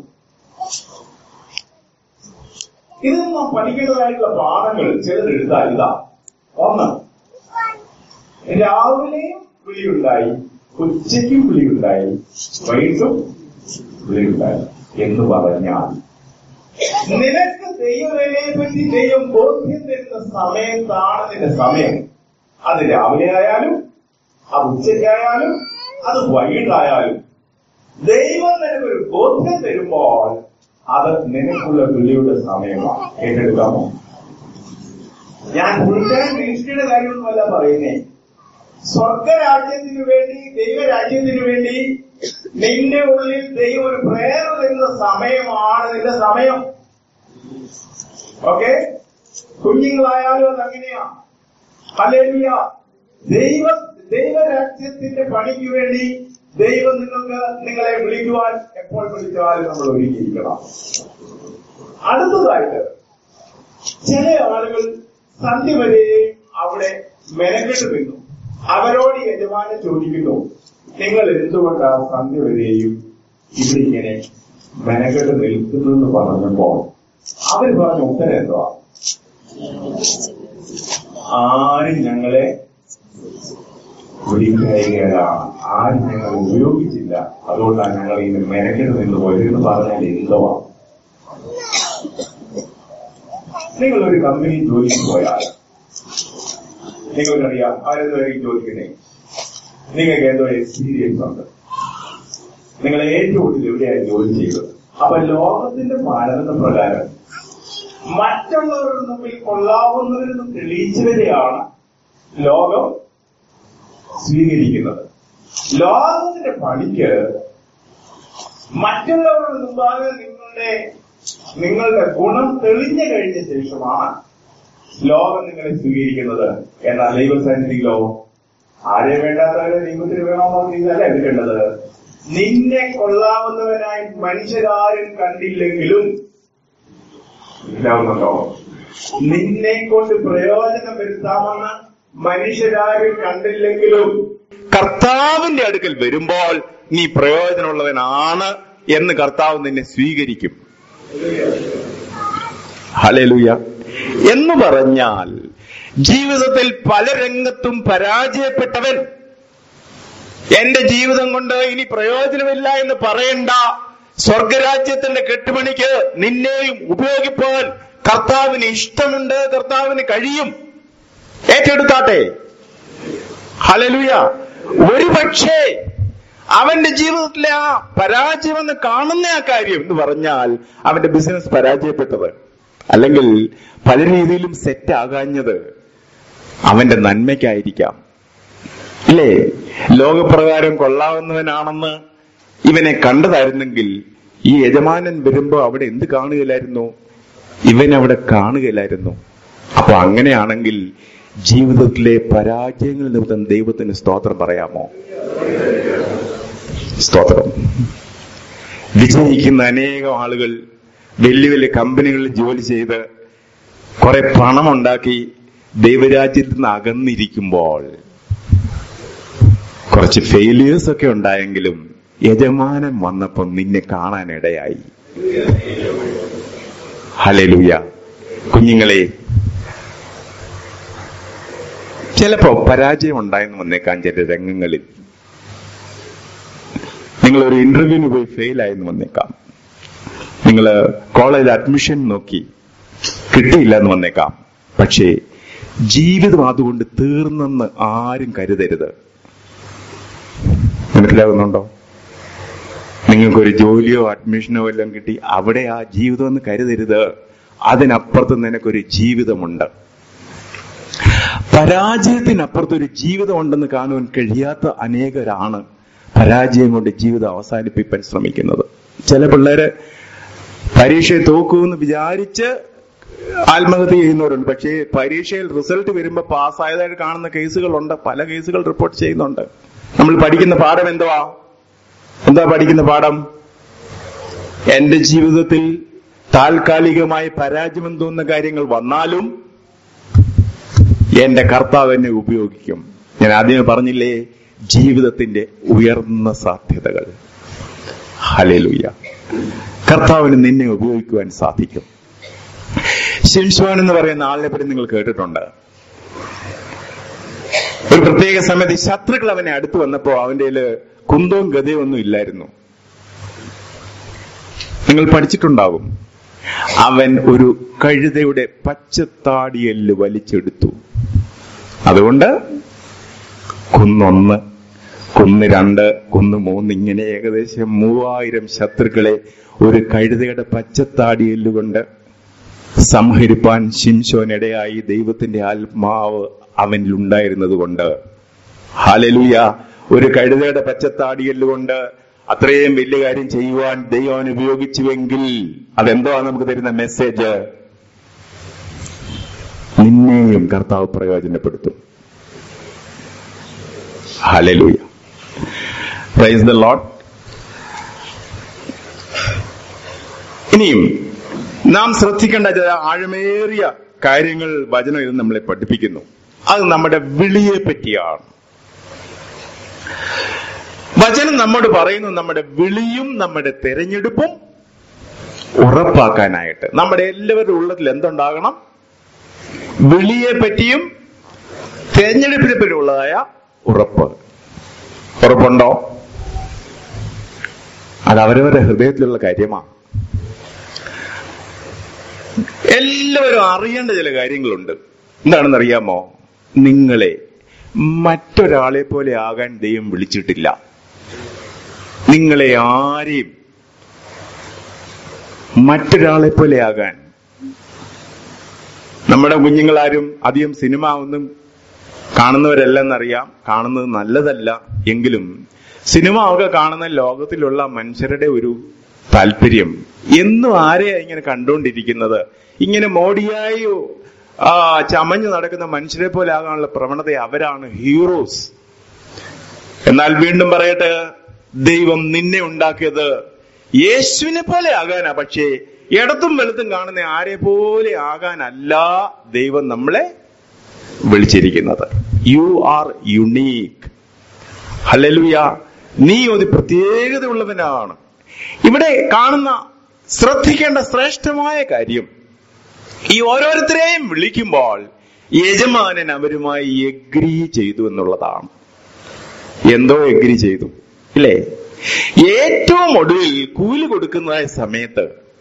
ഇതിൽ നാം പഠിക്കേണ്ടതായിട്ടുള്ള പാഠങ്ങൾ ചിലത് എഴുതാ ഇതാ ഒന്ന് രാവിലെയും വിളിയുണ്ടായി ഉച്ചയ്ക്കും വിളിയുണ്ടായി വൈകിട്ടും വിളിയുണ്ടായി എന്ന് പറഞ്ഞാൽ നിനക്ക് ദൈവവേലയെ പറ്റി ദൈവം ബോധ്യം തരുന്ന സമയത്താണ് നിന്റെ സമയം അത് രാവിലെ ആയാലും അത് ഉച്ചയ്ക്കായാലും അത് വൈകിട്ടായാലും ദൈവം നിനക്കൊരു ബോധ്യം തരുമ്പോൾ അത് നിനക്കുള്ള വിളിയുടെ സമയമാണ് ഏറ്റെടുക്കാമോ ഞാൻ ഫുൾ ടൈം മിനിസ്ട്രിയുടെ കാര്യമൊന്നുമല്ല പറയുന്നേ സ്വർഗരാജ്യത്തിനു വേണ്ടി ദൈവരാജ്യത്തിനു വേണ്ടി നിന്റെ ഉള്ളിൽ ദൈവം ഒരു പ്രേരണ തരുന്ന സമയമാണ് നിന്റെ സമയം ഓക്കെ കുഞ്ഞുങ്ങളായാലും അത് അങ്ങനെയാ ഹല്ലേലൂയ ദൈവ ദൈവരാജ്യത്തിന്റെ പണിക്ക് വേണ്ടി ദൈവം നിങ്ങൾക്ക് നിങ്ങളെ വിളിക്കുവാൻ എപ്പോൾ വിളിച്ചാലും നമ്മൾ ഒരുക്കിയിരിക്കണം അടുത്തതായിട്ട് ചില ആളുകൾ സന്ധ്യ വരെയും അവിടെ മെനക്കെട്ട് നിന്നു അവരോട് യജമാനൻ ചോദിക്കുന്നു നിങ്ങൾ എന്തുകൊണ്ടാണ് സന്ധ്യ വരെയും ഇവിടെ ഇങ്ങനെ മെനക്കെട്ട് നിൽക്കുന്നതെന്ന് പറഞ്ഞപ്പോൾ അവർ പറഞ്ഞ ഉത്തരം എന്തുവാ ആരും ഞങ്ങളെ വിളിക്കുകയാണ് ആരും ഞങ്ങൾ ഉപയോഗിച്ചില്ല അതുകൊണ്ടാണ് ഞങ്ങൾ ഇങ്ങനെ മെനക്കെട്ട് നിന്ന് പോയത് എന്ന് പറഞ്ഞാൽ എന്തുവാ നിങ്ങൾ ഒരു കമ്പനി ജോലിക്ക് പോയാൽ നിങ്ങൾക്കറിയാം ആരെന്തായിരിക്കും ചോദിക്കുന്നേ നിങ്ങൾക്ക് എന്തോ എക്സ്പീരിയൻസ് ഉണ്ട് നിങ്ങൾ ഏറ്റവും കൂടുതൽ എവിടെയാണ് ജോലി ചെയ്തത് അപ്പൊ ലോകത്തിന്റെ മാനദണ്ഡ പ്രകാരം മറ്റുള്ളവരുടെ മുമ്പിൽ കൊള്ളാവുന്നവരെന്ന് തെളിയിച്ചവരെയാണ് ലോകം സ്വീകരിക്കുന്നത് ലോകത്തിന്റെ പണിക്ക് മറ്റുള്ളവരുടെ മുമ്പാകെ നിങ്ങളുടെ നിങ്ങളുടെ ഗുണം തെളിഞ്ഞു കഴിഞ്ഞ ശേഷമാണ് ലോകം നിങ്ങളെ സ്വീകരിക്കുന്നത് എന്നാൽ ദൈവസന്നിധിയിലോ ആരെ വേണ്ടാത്തവരെ ദൈവത്തിന് വേണമെന്നോ നീതല്ല എടുക്കേണ്ടത് നിന്നെ കൊള്ളാവുന്നവനായി മനുഷ്യരാരും കണ്ടില്ലെങ്കിലും മനസ്സിലാവുന്നുണ്ടോ നിന്നെ കൊണ്ട് പ്രയോജനം വരുത്താമെന്ന് മനുഷ്യരാരും കണ്ടില്ലെങ്കിലും കർത്താവിന്റെ അടുക്കൽ വരുമ്പോൾ നീ പ്രയോജനമുള്ളവനാണ് എന്ന് കർത്താവ് നിന്നെ സ്വീകരിക്കും ഹലേലുയ എന്ന് പറഞ്ഞാൽ ജീവിതത്തിൽ പല രംഗത്തും പരാജയപ്പെട്ടവൻ എന്റെ ജീവിതം കൊണ്ട് ഇനി പ്രയോജനമില്ല എന്ന് പറയണ്ട സ്വർഗരാജ്യത്തിന്റെ കെട്ടുപണിക്ക് നിന്നെയും ഉപയോഗിപ്പാൻ കർത്താവിന് ഇഷ്ടമുണ്ട് കർത്താവിന് കഴിയും ഏറ്റെടുത്താട്ടെ ഹലലുയ ഒരുപക്ഷേ അവന്റെ ജീവിതത്തിലെ ആ പരാജയം എന്ന് കാണുന്ന ആ കാര്യം എന്ന് പറഞ്ഞാൽ അവന്റെ ബിസിനസ് പരാജയപ്പെട്ടത് അല്ലെങ്കിൽ പല രീതിയിലും സെറ്റ് ആകാഞ്ഞത് അവന്റെ നന്മയ്ക്കായിരിക്കാം ഇല്ലേ ലോകപ്രകാരം കൊള്ളാവുന്നവനാണെന്ന് ഇവനെ കണ്ടതായിരുന്നെങ്കിൽ ഈ യജമാനൻ വരുമ്പോ അവിടെ എന്ത് കാണുകയില്ലായിരുന്നു ഇവൻ അവിടെ കാണുകയില്ലായിരുന്നു അപ്പൊ അങ്ങനെയാണെങ്കിൽ ജീവിതത്തിലെ പരാജയങ്ങൾ നിമിത്തം ദൈവത്തിന് സ്തോത്രം പറയാമോ സ്തോത്രം വിജയിക്കുന്ന അനേകം ആളുകൾ വലിയ വലിയ കമ്പനികളിൽ ജോലി ചെയ്ത് കുറെ പണമുണ്ടാക്കി ദൈവരാജ്യത്തിൽ നിന്ന് അകന്നിരിക്കുമ്പോൾ കുറച്ച് ഫെയിലിയേഴ്സ് ഒക്കെ ഉണ്ടായെങ്കിലും യജമാനൻ വന്നപ്പം നിന്നെ കാണാനിടയായി ഹലലുയ കുഞ്ഞുങ്ങളെ ചിലപ്പോ പരാജയം ഉണ്ടായെന്ന് വന്നേക്കാം ചില രംഗങ്ങളിൽ നിങ്ങൾ ഒരു ഇന്റർവ്യൂവിന് പോയി ഫെയിൽ ആയെന്ന് വന്നേക്കാം നിങ്ങൾ കോളേജ് അഡ്മിഷൻ നോക്കി കിട്ടിയില്ല എന്ന് വന്നേക്കാം പക്ഷേ ജീവിതം അതുകൊണ്ട് തീർന്നെന്ന് ആരും കരുതരുത് മനസ്സിലാകുന്നുണ്ടോ നിങ്ങൾക്കൊരു ജോലിയോ അഡ്മിഷനോ എല്ലാം കിട്ടി അവിടെ ആ ജീവിതം എന്ന് കരുതരുത് അതിനപ്പുറത്ത് നിനക്കൊരു ജീവിതമുണ്ട് പരാജയത്തിനപ്പുറത്തൊരു ജീവിതം ഉണ്ടെന്ന് കാണുവാൻ കഴിയാത്ത അനേകരാണ് പരാജയം കൊണ്ട് ജീവിതം അവസാനിപ്പിക്കാൻ ശ്രമിക്കുന്നത് ചില പിള്ളേര് പരീക്ഷയെ തോക്കുമെന്ന് വിചാരിച്ച് ആത്മഹത്യ ചെയ്യുന്നവരുണ്ട് പക്ഷേ പരീക്ഷയിൽ റിസൾട്ട് വരുമ്പോൾ പാസ്സായതായിട്ട് കാണുന്ന കേസുകളുണ്ട് പല കേസുകൾ റിപ്പോർട്ട് ചെയ്യുന്നുണ്ട് നമ്മൾ പഠിക്കുന്ന പാഠം എന്തുവാ എന്താ പഠിക്കുന്ന പാഠം എന്റെ ജീവിതത്തിൽ താൽക്കാലികമായി പരാജയം തോന്നുന്ന കാര്യങ്ങൾ വന്നാലും എന്റെ കർത്താവ് എന്നെ ഉപയോഗിക്കും ഞാൻ ആദ്യമേ പറഞ്ഞില്ലേ ജീവിതത്തിന്റെ ഉയർന്ന സാധ്യതകൾ ഹലേലുയ്യ കർത്താവിന് നിന്നെ ഉപയോഗിക്കുവാൻ സാധിക്കും ഷിൻസ്വാൻ എന്ന് പറയുന്ന ആളിനെ പറ്റി നിങ്ങൾ കേട്ടിട്ടുണ്ട് ഒരു പ്രത്യേക സമയത്ത് ശത്രുക്കൾ അവനെ അടുത്ത് വന്നപ്പോ അവന്റെ കയ്യില് കുന്തവും ഗതയും ഒന്നും ഇല്ലായിരുന്നു നിങ്ങൾ പഠിച്ചിട്ടുണ്ടാകും അവൻ ഒരു കഴുതയുടെ പച്ചത്താടിയല് വലിച്ചെടുത്തു അതുകൊണ്ട് കുന്നൊന്ന് കുന്ന് രണ്ട് കുന്ന് മൂന്ന് ഇങ്ങനെ ഏകദേശം മൂവായിരം ശത്രുക്കളെ ഒരു കഴുതയുടെ പച്ചത്താടിയല് കൊണ്ട് സംഹരിപ്പാൻ ശിംശോനിടയായി ദൈവത്തിന്റെ ആത്മാവ് അവനിൽ ഉണ്ടായിരുന്നത് കൊണ്ട് ഹാലലുയ ഒരു കഴുതയുടെ പച്ചത്താടിയല്ലുകൊണ്ട് അത്രയും വലിയ കാര്യം ചെയ്യുവാൻ ദൈവം അവൻ ഉപയോഗിച്ചുവെങ്കിൽ അതെന്തോ നമുക്ക് തരുന്ന മെസ്സേജ് നിന്നെയും കർത്താവ് പ്രയോജനപ്പെടുത്തും ഹാലലുയ പ്രൈസ് ദ ലോട്ട് ഇനിയും നാം ശ്രദ്ധിക്കേണ്ട ചില ആഴമേറിയ കാര്യങ്ങൾ വചനം ഇത് നമ്മളെ പഠിപ്പിക്കുന്നു അത് നമ്മുടെ വിളിയെ പറ്റിയാണ് വചനം നമ്മോട് പറയുന്നു നമ്മുടെ വിളിയും നമ്മുടെ തെരഞ്ഞെടുപ്പും ഉറപ്പാക്കാനായിട്ട് നമ്മുടെ എല്ലാവരുടെ ഉള്ളത്തിൽ എന്തുണ്ടാകണം വിളിയെ പറ്റിയും തെരഞ്ഞെടുപ്പിനെ പറ്റിയുള്ളതായ ഉറപ്പ് ഉറപ്പുണ്ടോ അത് അവരവരുടെ ഹൃദയത്തിലുള്ള കാര്യമാണ് എല്ലാവരും അറിയേണ്ട ചില കാര്യങ്ങളുണ്ട് എന്താണെന്ന് അറിയാമോ നിങ്ങളെ മറ്റൊരാളെ പോലെ ആകാൻ ദൈവം വിളിച്ചിട്ടില്ല നിങ്ങളെ ആരെയും മറ്റൊരാളെ പോലെ ആകാൻ നമ്മുടെ കുഞ്ഞുങ്ങളാരും അധികം സിനിമ ഒന്നും കാണുന്നവരല്ലെന്നറിയാം കാണുന്നത് നല്ലതല്ല എങ്കിലും സിനിമ ഒക്കെ കാണുന്ന ലോകത്തിലുള്ള മനുഷ്യരുടെ ഒരു താല്പര്യം എന്നും ആരെയാ ഇങ്ങനെ കണ്ടുകൊണ്ടിരിക്കുന്നത് ഇങ്ങനെ മോഡിയായി ആ ചമഞ്ഞു നടക്കുന്ന മനുഷ്യരെ പോലെ ആകാനുള്ള പ്രവണത അവരാണ് ഹീറോസ് എന്നാൽ വീണ്ടും പറയട്ടെ ദൈവം നിന്നെ ഉണ്ടാക്കിയത് യേശുവിനെ പോലെ ആകാനാ പക്ഷേ ഇടത്തും വലത്തും കാണുന്ന ആരെ പോലെ ആകാനല്ല ദൈവം നമ്മളെ വിളിച്ചിരിക്കുന്നത് യു ആർ യുണീക്ക് ഹലലുയ നീ ഒരു പ്രത്യേകതയുള്ളവനാണ് ഇവിടെ കാണുന്ന ശ്രദ്ധിക്കേണ്ട ശ്രേഷ്ഠമായ കാര്യം ഈ ഓരോരുത്തരെയും വിളിക്കുമ്പോൾ യജമാനൻ അവരുമായി എഗ്രി ചെയ്തു എന്നുള്ളതാണ് എന്തോ എഗ്രി ചെയ്തു ഇല്ലേ ഏറ്റവും ഒടുവിൽ കൂലി കൊടുക്കുന്നതായ സമയത്ത്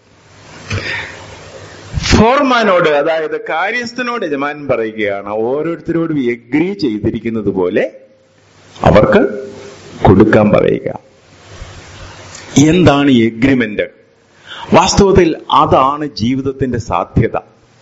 ഫോർമാനോട് അതായത് കാര്യസ്ഥനോട് യജമാനൻ പറയുകയാണ് ഓരോരുത്തരോടും എഗ്രി ചെയ്തിരിക്കുന്നത് പോലെ അവർക്ക് കൊടുക്കാൻ പറയുക എന്താണ് എഗ്രിമെന്റ് വാസ്തവത്തിൽ അതാണ് ജീവിതത്തിന്റെ സാധ്യത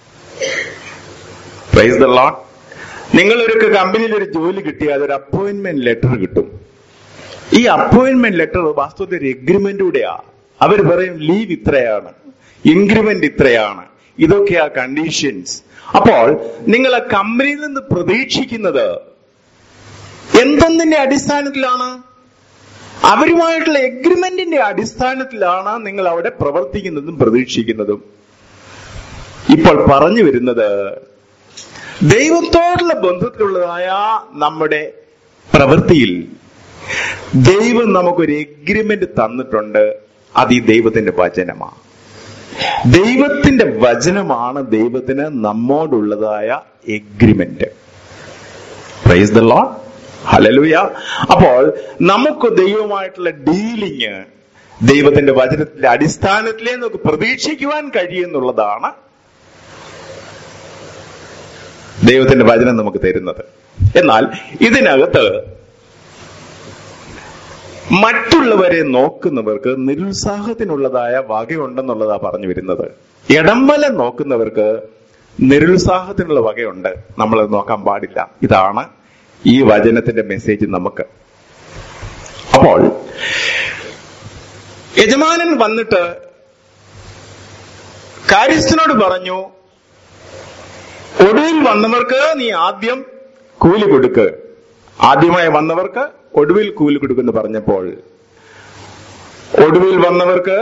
പ്രൈസ് ദ ലോട്ട് നിങ്ങൾ ഒരു കമ്പനിയിൽ ഒരു ജോലി കിട്ടിയാൽ ഒരു അപ്പോയിന്റ്മെന്റ് ലെറ്റർ കിട്ടും ഈ അപ്പോയിന്റ്മെന്റ് ലെറ്റർ വാസ്തവത്തിൽ ഒരു എഗ്രിമെന്റൂടെയാ അവർ പറയും ലീവ് ഇത്രയാണ് ഇൻക്രിമെന്റ് ഇത്രയാണ് ഇതൊക്കെയാ കണ്ടീഷൻസ് അപ്പോൾ നിങ്ങൾ ആ കമ്പനിയിൽ നിന്ന് പ്രതീക്ഷിക്കുന്നത് എന്തെന്നിന്റെ അടിസ്ഥാനത്തിലാണ് അവരുമായിട്ടുള്ള എഗ്രിമെന്റിന്റെ അടിസ്ഥാനത്തിലാണ് നിങ്ങൾ അവിടെ പ്രവർത്തിക്കുന്നതും പ്രതീക്ഷിക്കുന്നതും ഇപ്പോൾ പറഞ്ഞു വരുന്നത് ദൈവത്തോടുള്ള ബന്ധത്തിലുള്ളതായ നമ്മുടെ പ്രവൃത്തിയിൽ ദൈവം നമുക്കൊരു എഗ്രിമെന്റ് തന്നിട്ടുണ്ട് അത് ഈ ദൈവത്തിന്റെ വചനമാണ് ദൈവത്തിന്റെ വചനമാണ് ദൈവത്തിന് നമ്മോടുള്ളതായ agreement praise the lord hallelujah അപ്പോൾ നമുക്ക് ദൈവമായിട്ടുള്ള ഡീലിങ് ദൈവത്തിന്റെ വചനത്തിന്റെ അടിസ്ഥാനത്തിലേ നമുക്ക് പ്രതീക്ഷിക്കുവാൻ കഴിയുന്നുള്ളതാണ് ദൈവത്തിന്റെ വചനം നമുക്ക് തരുന്നത് എന്നാൽ ഇതിനകത്ത് മറ്റുള്ളവരെ നോക്കുന്നവർക്ക് നിരുത്സാഹത്തിനുള്ളതായ വകയുണ്ടെന്നുള്ളതാ പറഞ്ഞു വരുന്നത് ഇടംവല നോക്കുന്നവർക്ക് നിരുത്സാഹത്തിനുള്ള വകയുണ്ട് നമ്മൾ നോക്കാൻ പാടില്ല ഇതാണ് ഈ വചനത്തിന്റെ മെസ്സേജ് നമുക്ക് അപ്പോൾ യജമാനൻ വന്നിട്ട് കാര്യസ്ഥനോട് പറഞ്ഞു ഒടുവിൽ വന്നവർക്ക് നീ ആദ്യം കൂലി കൊടുക്ക് ആദ്യമായി വന്നവർക്ക് ഒടുവിൽ കൂലി കൊടുക്കുമെന്ന് പറഞ്ഞപ്പോൾ ഒടുവിൽ വന്നവർക്ക്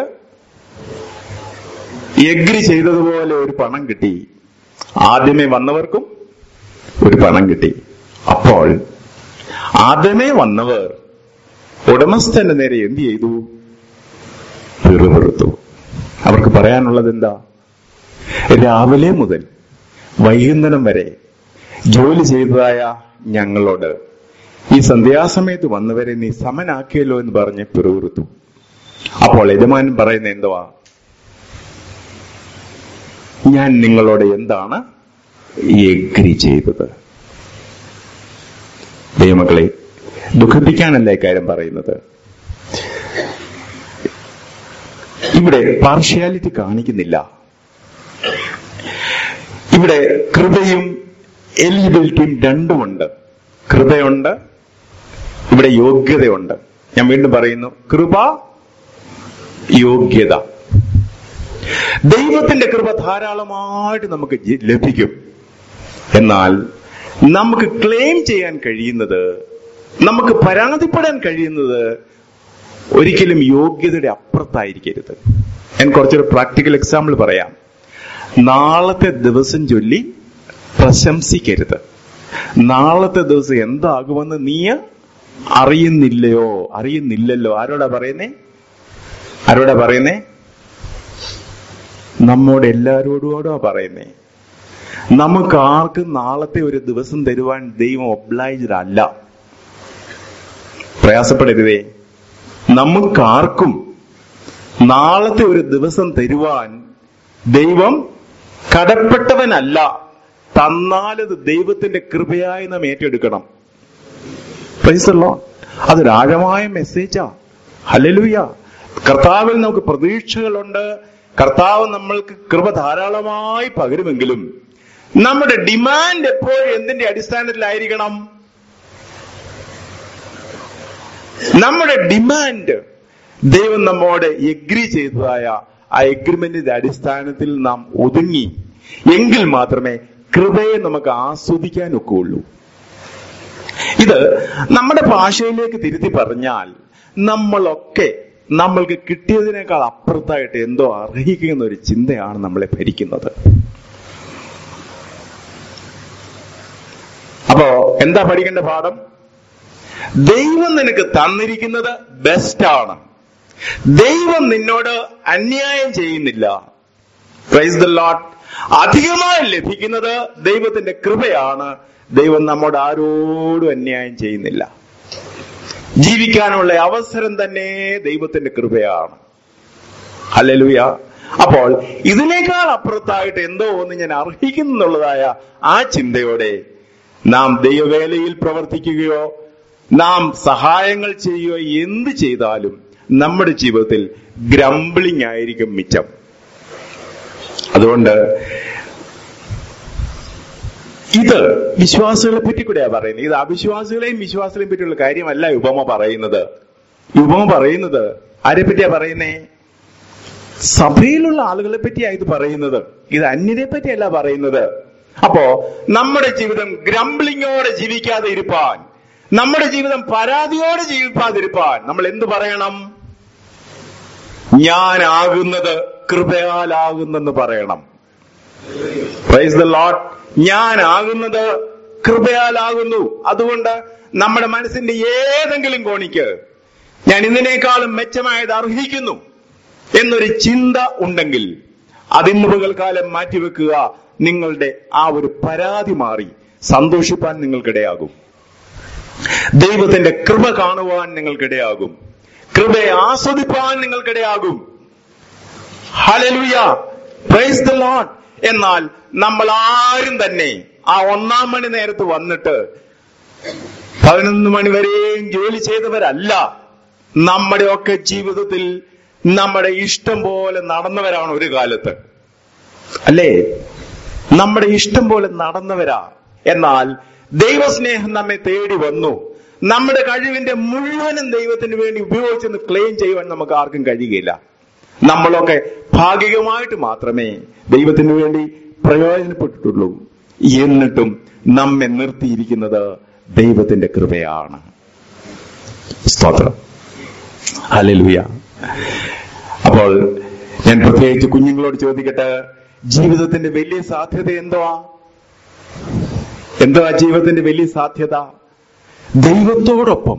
എഗ്രി ചെയ്തതുപോലെ ഒരു പണം കിട്ടി ആദ്യമേ വന്നവർക്കും ഒരു പണം കിട്ടി അപ്പോൾ ആദ്യമേ വന്നവർ ഉടമസ്ഥന്റെ നേരെ എന്ത് ചെയ്തു പിറുപിറുത്തു അവർക്ക് പറയാനുള്ളത് എന്താ രാവിലെ മുതൽ വൈകുന്നേരം വരെ ജോലി ചെയ്തതായ ഞങ്ങളോട് ഈ സന്ധ്യാസമയത്ത് വന്നവരെ നീ സമനാക്കിയല്ലോ എന്ന് പറഞ്ഞ് പിറുപിറുത്തു അപ്പോൾ യജമാനൻ പറയുന്ന എന്തുവാ ഞാൻ നിങ്ങളോട് എന്താണ് എഗ്രി ചെയ്തത് ദൈവമക്കളെ ദുഃഖിപ്പിക്കാനല്ല ഇക്കാര്യം പറയുന്നത് ഇവിടെ പാർഷ്യാലിറ്റി കാണിക്കുന്നില്ല ഇവിടെ കൃപയും എലിജിബിലിറ്റിയും രണ്ടുമുണ്ട് കൃപയുണ്ട് ഇവിടെ യോഗ്യതയുണ്ട് ഞാൻ വീണ്ടും പറയുന്നു കൃപ യോഗ്യത ദൈവത്തിന്റെ കൃപ ധാരാളമായിട്ട് നമുക്ക് ജി- ലഭിക്കും എന്നാൽ നമുക്ക് ക്ലെയിം ചെയ്യാൻ കഴിയുന്നത് നമുക്ക് പരാതിപ്പെടാൻ കഴിയുന്നത് ഒരിക്കലും യോഗ്യതയുടെ അപ്പുറത്തായിരിക്കരുത് ഞാൻ കുറച്ചൊരു പ്രാക്ടിക്കൽ എക്സാമ്പിൾ പറയാം നാളത്തെ ദിവസം ചൊല്ലി പ്രശംസിക്കരുത് നാളത്തെ ദിവസം എന്താകുമെന്ന് നീ അറിയുന്നില്ലയോ അറിയുന്നില്ലല്ലോ ആരോടാ പറയുന്നേ ആരോടാ പറയുന്നേ നമ്മോട് എല്ലാരോടുകൂടാ പറയുന്നേ നമുക്ക് ആർക്കും നാളത്തെ ഒരു ദിവസം തരുവാൻ ദൈവം ഒബ്ലൈജ്ഡ് അല്ല പ്രയാസപ്പെടരുതേ നമുക്കാർക്കും നാളത്തെ ഒരു ദിവസം തരുവാൻ ദൈവം കടപ്പെട്ടവനല്ല തന്നാലത് ദൈവത്തിന്റെ കൃപയായി നാം ഏറ്റെടുക്കണം Praise the Lord. അതൊരു ആഴമായ മെസ്സേജാ ഹലലുയ കർത്താവിൽ നമുക്ക് പ്രതീക്ഷകളുണ്ട് കർത്താവ് നമ്മൾക്ക് കൃപ ധാരാളമായി പകരുമെങ്കിലും നമ്മുടെ ഡിമാൻഡ് എപ്പോഴും എന്തിന്റെ അടിസ്ഥാനത്തിലായിരിക്കണം നമ്മുടെ ഡിമാൻഡ് ദൈവം നമ്മോട് എഗ്രി ചെയ്തതായ ആ എഗ്രിമെന്റിന്റെ അടിസ്ഥാനത്തിൽ നാം ഒതുങ്ങി എങ്കിൽ മാത്രമേ കൃപയെ നമുക്ക് ആസ്വദിക്കാൻ ഒക്കുള്ളൂ ഇത് നമ്മുടെ ഭാഷയിലേക്ക് തിരുത്തി പറഞ്ഞാൽ നമ്മളൊക്കെ നമ്മൾക്ക് കിട്ടിയതിനേക്കാൾ അപ്പുറത്തായിട്ട് എന്തോ അർഹിക്കുന്ന ഒരു ചിന്തയാണ് നമ്മളെ ഭരിക്കുന്നത് അപ്പോ എന്താ പഠിക്കേണ്ട പാഠം ദൈവം നിനക്ക് തന്നിരിക്കുന്നത് ബെസ്റ്റ് ആണ് ദൈവം നിന്നോട് അന്യായം ചെയ്യുന്നില്ല പ്രൈസ് ദ ലോട്ട് അധികമായി ലഭിക്കുന്നത് ദൈവത്തിന്റെ കൃപയാണ് ദൈവം നമ്മോട് ആരോടും അന്യായം ചെയ്യുന്നില്ല ജീവിക്കാനുള്ള അവസരം തന്നെ ദൈവത്തിന്റെ കൃപയാണ് ഹല്ലേലൂയ അപ്പോൾ ഇതിനേക്കാൾ അപ്പുറത്തായിട്ട് എന്തോ ഒന്ന് ഞാൻ അർഹിക്കുന്നു എന്നുള്ളതായ ആ ചിന്തയോടെ നാം ദൈവവേലയിൽ പ്രവർത്തിക്കുകയോ നാം സഹായങ്ങൾ ചെയ്യുകയോ എന്ത് ചെയ്താലും നമ്മുടെ ജീവിതത്തിൽ ഗ്രംബിളിംഗ് ആയിരിക്കും മിച്ചം അതുകൊണ്ട് ഇത് വിശ്വാസികളെ പറ്റി കൂടെയാ പറയുന്നത് ഇത് അവിശ്വാസികളെയും വിശ്വാസികളെയും പറ്റിയുള്ള കാര്യമല്ല ഈ ഉപമ പറയുന്നത് ഈ ഉപമ പറയുന്നത് ആരെ പറ്റിയാ പറയുന്നേ സഭയിലുള്ള ആളുകളെ പറ്റിയാ ഇത് പറയുന്നത് ഇത് അന്യരെ പറ്റിയല്ല പറയുന്നത് അപ്പോ നമ്മുടെ ജീവിതം ഗ്രംബ്ലിങ്ങോടെ ജീവിക്കാതെ ഇരുപ്പാൻ നമ്മുടെ ജീവിതം പരാതിയോടെ ജീവിക്കാതിരുപ്പാൻ നമ്മൾ എന്തു പറയണം ഞാനാകുന്നത് കൃപയാലാകുന്നെന്ന് പറയണം പ്രൈസ് ദ ലോട്ട് ഞാനാകുന്നത് കൃപയാലാകുന്നു അതുകൊണ്ട് നമ്മുടെ മനസ്സിന്റെ ഏതെങ്കിലും കോണിക്ക് ഞാൻ ഇതിനേക്കാളും മെച്ചമായത് അർഹിക്കുന്നു എന്നൊരു ചിന്ത ഉണ്ടെങ്കിൽ അതിന് പകൽക്കാലം മാറ്റിവെക്കുക നിങ്ങളുടെ ആ ഒരു പരാതി മാറി സന്തോഷിപ്പാൻ നിങ്ങൾക്കിടയാകും ദൈവത്തിന്റെ കൃപ കാണുവാൻ നിങ്ങൾക്കിടയാകും കൃപയെ ആസ്വദിപ്പാൻ നിങ്ങൾക്കിടയാകും ഹലലുയ പ്രൈസ് ദ ലോഡ് എന്നാൽ നമ്മൾ ആരും തന്നെ ആ ഒന്നാം മണി നേരത്ത് വന്നിട്ട് പതിനൊന്ന് മണി വരെയും ജോലി ചെയ്തവരല്ല നമ്മുടെയൊക്കെ ജീവിതത്തിൽ നമ്മുടെ ഇഷ്ടം പോലെ നടന്നവരാണ് ഒരു കാലത്ത് അല്ലേ നമ്മുടെ ഇഷ്ടം പോലെ നടന്നവരാ എന്നാൽ ദൈവസ്നേഹം നമ്മെ തേടി വന്നു നമ്മുടെ കഴിവിന്റെ മുഴുവനും ദൈവത്തിന് വേണ്ടി ഉപയോഗിച്ചെന്ന് ക്ലെയിം ചെയ്യുവാൻ നമുക്ക് ആർക്കും കഴിയുകയില്ല നമ്മളൊക്കെ ഭാഗികമായിട്ട് മാത്രമേ ദൈവത്തിന് വേണ്ടി പ്രയോജനപ്പെട്ടിട്ടുള്ളൂ എന്നിട്ടും നമ്മെ നിർത്തിയിരിക്കുന്നത് ദൈവത്തിന്റെ കൃപയാണ് സ്തോത്രം ഹല്ലേലൂയ അപ്പോൾ ഞാൻ പ്രത്യേകിച്ച് കുഞ്ഞുങ്ങളോട് ചോദിക്കട്ടെ ജീവിതത്തിന്റെ വലിയ സാധ്യത എന്തുവാ എന്തുവാ ജീവിതത്തിന്റെ വലിയ സാധ്യത ദൈവത്തോടൊപ്പം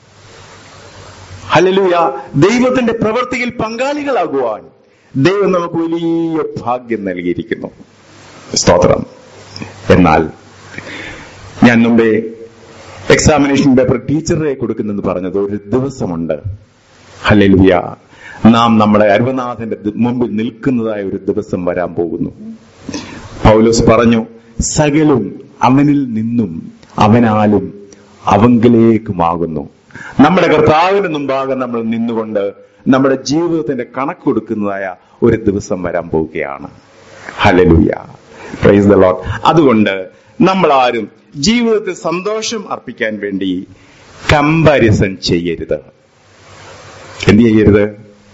ഹല്ലേലൂയ ദൈവത്തിന്റെ പ്രവൃത്തിയിൽ പങ്കാളികളാകുവാൻ ദൈവം നമുക്ക് വലിയ ഭാഗ്യം നൽകിയിരിക്കുന്നു സ്തോത്രം എന്നാൽ ഞാൻ മുമ്പേ എക്സാമിനേഷൻ പേപ്പർ ടീച്ചറെ കൊടുക്കുന്നെന്ന് പറഞ്ഞത് ഒരു ദിവസമുണ്ട് ഹല്ലേലൂയ നാം നമ്മുടെ അരുവനാഥന്റെ ദി- മുമ്പിൽ നിൽക്കുന്നതായ ഒരു ദിവസം വരാൻ പോകുന്നു പൗലോസ് പറഞ്ഞു സകലും അവനിൽ നിന്നും അവനാലും അവങ്കിലേക്കുമാകുന്നു നമ്മുടെ കർത്താവിന് മുമ്പാകെ നമ്മൾ നിന്നുകൊണ്ട് നമ്മുടെ ജീവിതത്തിന്റെ കണക്ക് കൊടുക്കുന്നതായ ഒരു ദിവസം വരാൻ പോവുകയാണ് ഹലലൂയ പ്രൈസ് ദ ലോട്ട് അതുകൊണ്ട് നമ്മൾ ആരും ജീവിതത്തിൽ സന്തോഷം അർപ്പിക്കാൻ വേണ്ടി കമ്പാരിസൺ ചെയ്യരുത് എന്ത് ചെയ്യരുത്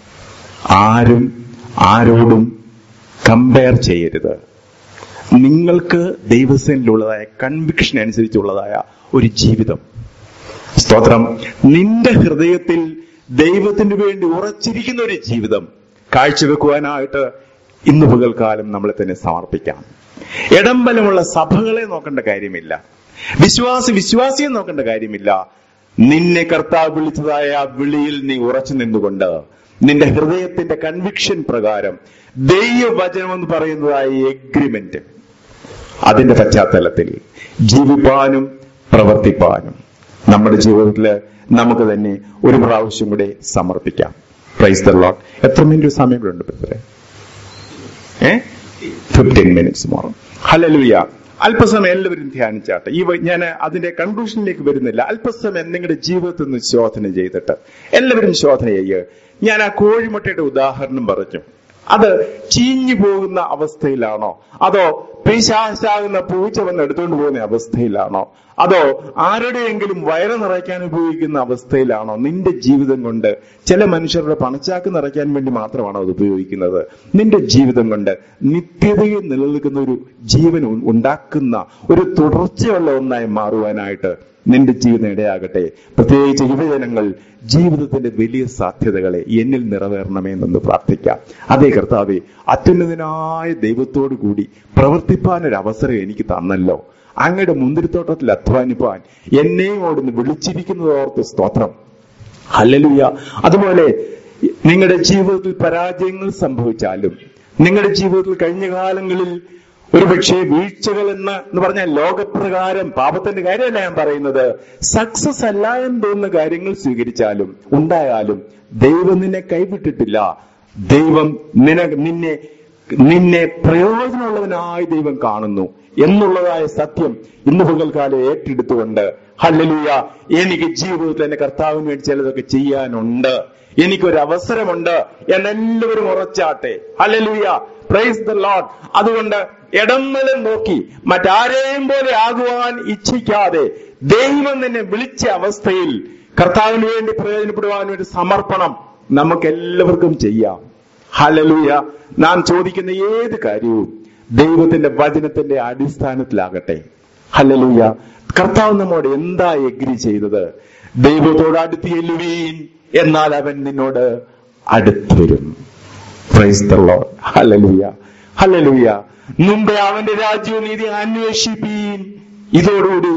ആരും ആരോടും കമ്പയർ ചെയ്യരുത് നിങ്ങൾക്ക് ദൈവസേനയിലുള്ളതായ കൺവിക്ഷൻ അനുസരിച്ചുള്ളതായ ഒരു ജീവിതം സ്തോത്രം നിന്റെ ഹൃദയത്തിൽ ദൈവത്തിന് വേണ്ടി ഉറച്ചിരിക്കുന്ന ഒരു ജീവിതം കാഴ്ചവെക്കുവാനായിട്ട് ഇന്ന് പകൽക്കാലം നമ്മളെ തന്നെ സമർപ്പിക്കാം ഇടംബലമുള്ള സഭകളെ നോക്കേണ്ട കാര്യമില്ല വിശ്വാസി വിശ്വാസിയെ നോക്കേണ്ട കാര്യമില്ല നിന്നെ കർത്താവ് വിളിച്ചതായ ആ വിളിയിൽ നീ ഉറച്ചു നിന്നുകൊണ്ട് നിന്റെ ഹൃദയത്തിന്റെ കൺവിക്ഷൻ പ്രകാരം ദൈവവചനം എന്ന് പറയുന്നതായ എഗ്രിമെന്റ് അതിന്റെ പശ്ചാത്തലത്തിൽ ജീവിപ്പാനും പ്രവർത്തിപ്പാനും നമ്മുടെ ജീവിതത്തിൽ നമുക്ക് തന്നെ ഒരു പ്രാവശ്യം കൂടെ സമർപ്പിക്കാം പ്രൈസ് ദ ലോട്ട് എത്ര മിനിറ്റ് സമയം കൂടെ ഉണ്ട് ബ്രദറെ ഏ ഫിഫ്റ്റീൻ മിനിറ്റ്സ് മോർ ഹലലുയ അല്പസമയം എല്ലാവരും ധ്യാനിച്ചാട്ടെ ഈ വ- ഞാൻ അതിന്റെ കൺക്ലൂഷനിലേക്ക് വരുന്നില്ല അല്പസമയം നിങ്ങളുടെ ജീവിതത്തിൽ നിന്ന് ശോധന ചെയ്തിട്ട് എല്ലാവരും ശോധന ചെയ്യുക ഞാൻ ആ കോഴിമുട്ടയുടെ ഉദാഹരണം പറഞ്ഞു അത് ചീഞ്ഞു പോകുന്ന അവസ്ഥയിലാണോ അതോ പിശാശാകുന്ന പൂച്ച വന്ന് എടുത്തുകൊണ്ട് പോകുന്ന അവസ്ഥയിലാണോ അതോ ആരുടെയെങ്കിലും വയറ് നിറയ്ക്കാൻ ഉപയോഗിക്കുന്ന അവസ്ഥയിലാണോ നിന്റെ ജീവിതം കൊണ്ട് ചില മനുഷ്യരുടെ പണച്ചാക്ക് നിറയ്ക്കാൻ വേണ്ടി മാത്രമാണോ അത് ഉപയോഗിക്കുന്നത് നിന്റെ ജീവിതം കൊണ്ട് നിത്യതയിൽ നിലനിൽക്കുന്ന ഒരു ജീവൻ ഉ- ഉണ്ടാക്കുന്ന ഒരു തുടർച്ചയുള്ള ഒന്നായി മാറുവാനായിട്ട് നിന്റെ ജീവിതം ഇടയാകട്ടെ പ്രത്യേകിച്ച് യുവജനങ്ങൾ ജീവിതത്തിന്റെ വലിയ സാധ്യതകളെ എന്നിൽ നിറവേറണമേ എന്നൊന്ന് പ്രാർത്ഥിക്കാം അതേ കർത്താവെ അത്യുന്നതനായ ദൈവത്തോടു കൂടി പ്രവർത്തിപ്പാൻ ഒരു അവസരം എനിക്ക് തന്നല്ലോ അങ്ങയുടെ മുന്തിരിത്തോട്ടത്തിൽ അധ്വാനിപ്പാൻ എന്നെയും ഓടുന്ന് വിളിച്ചിരിക്കുന്നതോർത്ത് സ്തോത്രം ഹല്ലേലൂയ അതുപോലെ നിങ്ങളുടെ ജീവിതത്തിൽ പരാജയങ്ങൾ സംഭവിച്ചാലും നിങ്ങളുടെ ജീവിതത്തിൽ കഴിഞ്ഞ കാലങ്ങളിൽ ഒരുപക്ഷെ വീഴ്ചകൾ എന്ന് എന്ന് പറഞ്ഞാൽ ലോകപ്രകാരം പാപത്തിന്റെ കാര്യമല്ല ഞാൻ പറയുന്നത് സക്സസ് അല്ല എന്ന് തോന്നുന്ന കാര്യങ്ങൾ സ്വീകരിച്ചാലും ഉണ്ടായാലും ദൈവം നിന്നെ കൈവിട്ടിട്ടില്ല ദൈവം നിന നിന്നെ നിന്നെ പ്രയോജനമുള്ളവനായി ദൈവം കാണുന്നു എന്നുള്ളതായ സത്യം ഇന്ന് പകൽക്കാലം ഏറ്റെടുത്തുകൊണ്ട് ഹല്ലലൂയ എനിക്ക് ജീവിതത്തിൽ എന്റെ കർത്താവിന് വേണ്ടി ചിലതൊക്കെ ചെയ്യാനുണ്ട് എനിക്കൊരു അവസരമുണ്ട് എന്നെല്ലാവരും ഉറച്ചാട്ടെ ഹല്ലലൂയ പ്രൈസ് ദ ലോഡ് അതുകൊണ്ട് ഇടംവലം നോക്കി മറ്റാരെയും പോലെ ആകുവാൻ ഇച്ഛിക്കാതെ ദൈവം നിന്നെ വിളിച്ച അവസ്ഥയിൽ കർത്താവിന് വേണ്ടി പ്രയോജനപ്പെടുവാൻ ഒരു സമർപ്പണം നമുക്ക് എല്ലാവർക്കും ചെയ്യാം ഹലലൂയ നാം ചോദിക്കുന്ന ഏത് കാര്യവും ദൈവത്തിന്റെ വചനത്തിന്റെ അടിസ്ഥാനത്തിലാകട്ടെ ഹലലൂയ കർത്താവ് നമ്മോട് എന്താ എഗ്രി ചെയ്തത് ദൈവത്തോട് അടുത്ത് ചെല്ലുവീൻ എന്നാൽ അവൻ നിന്നോട് അടുത്ത് വരും praise the lord hallelujah hallelujah മുമ്പേ അവന്റെ രാജ്യവും നീതി അന്വേഷിപ്പീൻ ഇതോടുകൂടി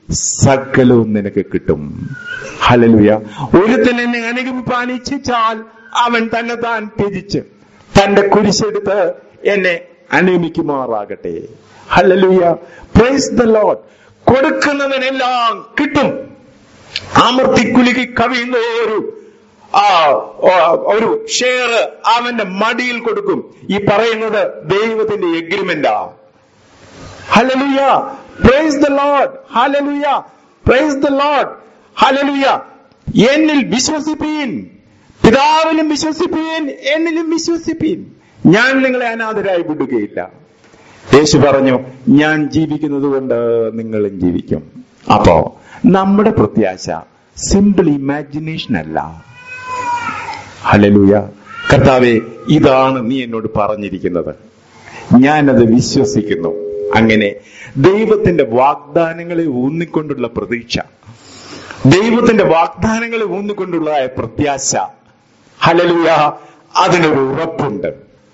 സകലവും നിനക്ക് കിട്ടും ഹല്ലേലൂയ ഒരുത്തൻ എന്നെ അനുഗമിപ്പാൻ ഇച്ഛിച്ചാൽ അവൻ തന്നെ താൻ ത്യജിച്ച് തന്റെ കുരിശെടുത്ത് എന്നെ അനുഗമിക്കുമാറാകട്ടെ ഹല്ലേലൂയ പ്രൈസ് ദ ലോർഡ് കൊടുക്കുന്നവനെല്ലാം കിട്ടും ആമർത്തിക്കുലുക്കി കവിയുന്ന ഒരു ആ ഓ, ഒരു ഷെയർ അവന്റെ മടിയിൽ കൊടുക്കും ഈ പറയുന്നത് ദൈവത്തിന്റെ എഗ്രിമെന്റാ hallelujah praise the lord hallelujah praise the lord hallelujah എന്നിൽ വിശ്വസിപ്പീൻ പിതാവിലും വിശ്വസിപ്പീൻ എന്നിലും വിശ്വസിപ്പീൻ ഞാൻ നിങ്ങളെ അനാഥരായി വിടുകയില്ല യേശു പറഞ്ഞു ഞാൻ ജീവിക്കുന്നത് കൊണ്ട് നിങ്ങളും ജീവിക്കും അപ്പോ നമ്മുടെ പ്രത്യാശ സിമ്പിൾ ഇമാജിനേഷൻ അല്ല ഹലലൂയ കർത്താവെ ഇതാണ് നീ എന്നോട് പറഞ്ഞിരിക്കുന്നത് ഞാനത് വിശ്വസിക്കുന്നു അങ്ങനെ ദൈവത്തിന്റെ വാഗ്ദാനങ്ങളെ ഊന്നിക്കൊണ്ടുള്ള പ്രതീക്ഷ ദൈവത്തിന്റെ വാഗ്ദാനങ്ങളെ ഊന്നിക്കൊണ്ടുള്ളതായ പ്രത്യാശ ഹലലുയ അതിനൊരു ഉറപ്പുണ്ട്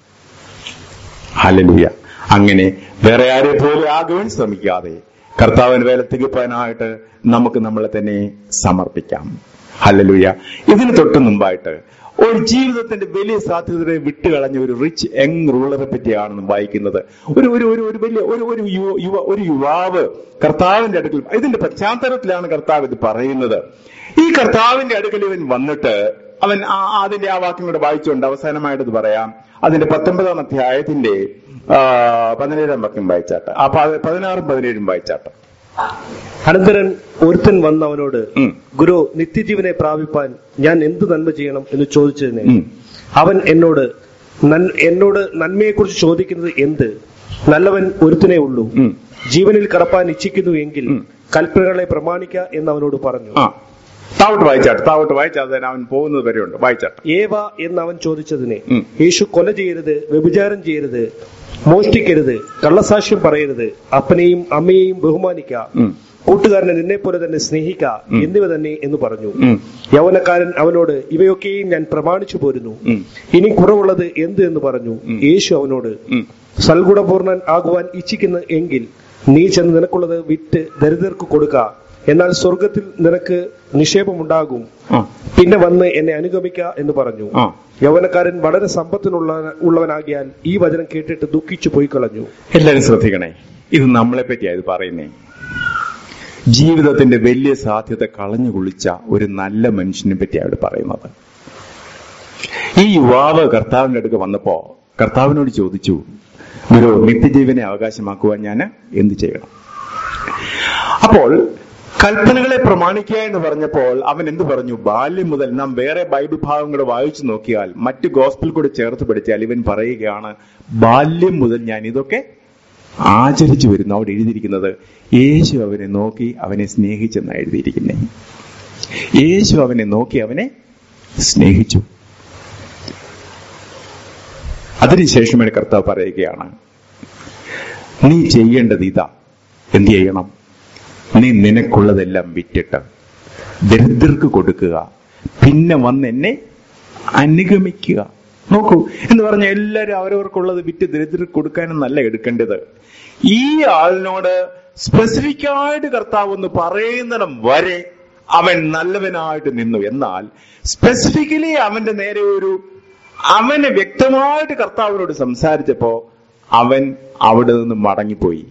ഹലലുയ അങ്ങനെ വേറെ ആരെ പോലെ ആകുവാൻ ശ്രമിക്കാതെ കർത്താവിന് വേല തികപ്പാനായിട്ട് നമുക്ക് നമ്മളെ തന്നെ സമർപ്പിക്കാം ഹലലുയ ഇതിന് തൊട്ട് മുമ്പായിട്ട് ഒരു ജീവിതത്തിന്റെ വലിയ സാധ്യതയെ വിട്ടുകളഞ്ഞ ഒരു റിച്ച് യങ് റൂളറെ പറ്റിയാണ് നാം വായിക്കുന്നത് ഒരു ഒരു ഒരു ഒരു വലിയ ഒരു ഒരു യുവ യുവ- ഒരു യുവാവ് കർത്താവിന്റെ അടുക്കൽ ഇതിന്റെ പശ്ചാത്തലത്തിലാണ് കർത്താവ് ഇത് പറയുന്നത് ഈ കർത്താവിന്റെ അടുക്കൽ ഇവൻ വന്നിട്ട് അവൻ ആ ആ അതിന്റെ ആ വാക്യം കൂടെ വായിച്ചുകൊണ്ട് അവസാനമായിട്ട് ഇത് പറയാം അതിന്റെ പത്തൊമ്പതാം അധ്യായത്തിന്റെ ആ, പതിനേഴാം വാക്യം വായിച്ചാട്ട് ആ പ- പതിനാറും പതിനേഴും വായിച്ചാട്ട് അനന്തരൻ ഒരുത്തൻ വന്ന് അവനോട് ഉം. ഗുരു നിത്യജീവനെ പ്രാപിപ്പാൻ ഞാൻ എന്ത് നന്മ ചെയ്യണം എന്ന് ചോദിച്ചതിന് ഉം. അവൻ എന്നോട് നൻ- എന്നോട് നന്മയെക്കുറിച്ച് ചോദിക്കുന്നത് എന്ത് നല്ലവൻ ഒരുത്തനേ ഉള്ളൂ ഉം. ജീവനിൽ കടപ്പാൻ ഇച്ഛിക്കുന്നു എങ്കിൽ ഉം. കൽപ്പനകളെ പ്രമാണിക്ക എന്ന് അവനോട് പറഞ്ഞു ആ താവോട്ട് വായിച്ചാട്ട് താവോട്ട് വായിച്ചാൽ അവൻ പോകുന്നത് വരെയുണ്ട് വായിച്ചാട്ട് ഏവ എന്ന് അവൻ ചോദിച്ചതിന് ഉം. യേശു കൊല ചെയ്യരുത് വ്യഭിചാരം ചെയ്യരുത് മോഷ്ടിക്കരുത് കള്ളസാക്ഷ്യം പറയരുത് അപ്പനെയും അമ്മയെയും ബഹുമാനിക്ക ഉം. കൂട്ടുകാരനെ നിന്നെ പോലെ തന്നെ സ്നേഹിക്ക എന്നിവ തന്നെ എന്ന് പറഞ്ഞു ഉം. യൗവനക്കാരൻ അവനോട് ഇവയൊക്കെയും ഞാൻ പ്രമാണിച്ചു പോരുന്നു ഉം. ഇനി കുറവുള്ളത് എന്ത് എന്ന് പറഞ്ഞു യേശു അവനോട് ഉം. സൽഗുണപൂർണൻ ആകുവാൻ ഇച്ഛിക്കുന്ന എങ്കിൽ നീ ചെന്ന് നിനക്കുള്ളത് വിറ്റ് ദരിദ്രർക്ക് കൊടുക്ക എന്നാൽ സ്വർഗത്തിൽ നിനക്ക് നിക്ഷേപമുണ്ടാകും ആ പിന്നെ വന്ന് എന്നെ അനുഗമിക്ക എന്ന് പറഞ്ഞു ആ. യൗവനക്കാരൻ വളരെ സമ്പത്തിനുള്ള ഉള്ളവനാകിയാൽ ഈ വചനം കേട്ടിട്ട് ദുഃഖിച്ചു പോയി കളഞ്ഞു എല്ലാരും ശ്രദ്ധിക്കണേ ഇത് നമ്മളെ പറ്റിയാ ഇത് പറയുന്നേ ജീവിതത്തിന്റെ വലിയ സാധ്യത കളഞ്ഞു കുളിച്ച ഒരു നല്ല മനുഷ്യനെ പറ്റിയാണ് ഇവിടെ പറയുന്നത് ഈ യുവാവ് കർത്താവിന്റെ അടുക്ക് വന്നപ്പോ കർത്താവിനോട് ചോദിച്ചു ഗുരു നിത്യജീവനെ അവകാശമാക്കുവാൻ ഞാൻ എന്ത് ചെയ്യണം അപ്പോൾ കൽപ്പനകളെ പ്രമാണിക്കുക എന്ന് പറഞ്ഞപ്പോൾ അവൻ എന്ത് പറഞ്ഞു ബാല്യം മുതൽ നാം വേറെ ബൈബിൾ ഭാഗം കൂടെ വായിച്ചു നോക്കിയാൽ മറ്റ് ഗോസ്പിൽ കൂടെ ചേർത്ത് പഠിച്ചാൽ ഇവൻ പറയുകയാണ് ബാല്യം മുതൽ ഞാൻ ഇതൊക്കെ ആചരിച്ചു വരുന്നു അവിടെ എഴുതിയിരിക്കുന്നത് യേശു അവനെ നോക്കി അവനെ സ്നേഹിച്ചെന്നാണ് എഴുതിയിരിക്കുന്നത് യേശു അവനെ നോക്കി അവനെ സ്നേഹിച്ചു അതിനുശേഷമാണ് കർത്താവ് പറയുകയാണ് നീ ചെയ്യേണ്ടത് ഇതാ എന്ത് ചെയ്യണം നീ നിനക്കുള്ളതെല്ലാം വിറ്റിട്ട് ദരിദ്രർക്ക് കൊടുക്കുക പിന്നെ വന്ന് എന്നെ അനുഗമിക്കുക നോക്കൂ എന്ന് പറഞ്ഞ എല്ലാവരും അവരവർക്കുള്ളത് വിറ്റ് ദരിദ്രർക്ക് കൊടുക്കാനും നല്ല എടുക്കേണ്ടത് ഈ ആളിനോട് സ്പെസിഫിക് ആയിട്ട് കർത്താവ് ഒന്ന് പറയുന്നിടം വരെ അവൻ നല്ലവനായിട്ട് നിന്നു എന്നാൽ സ്പെസിഫിക്കലി അവന്റെ നേരെ ഒരു അവന് വ്യക്തമായിട്ട് കർത്താവിനോട് സംസാരിച്ചപ്പോ അവൻ അവിടെ നിന്ന് മടങ്ങിപ്പോയി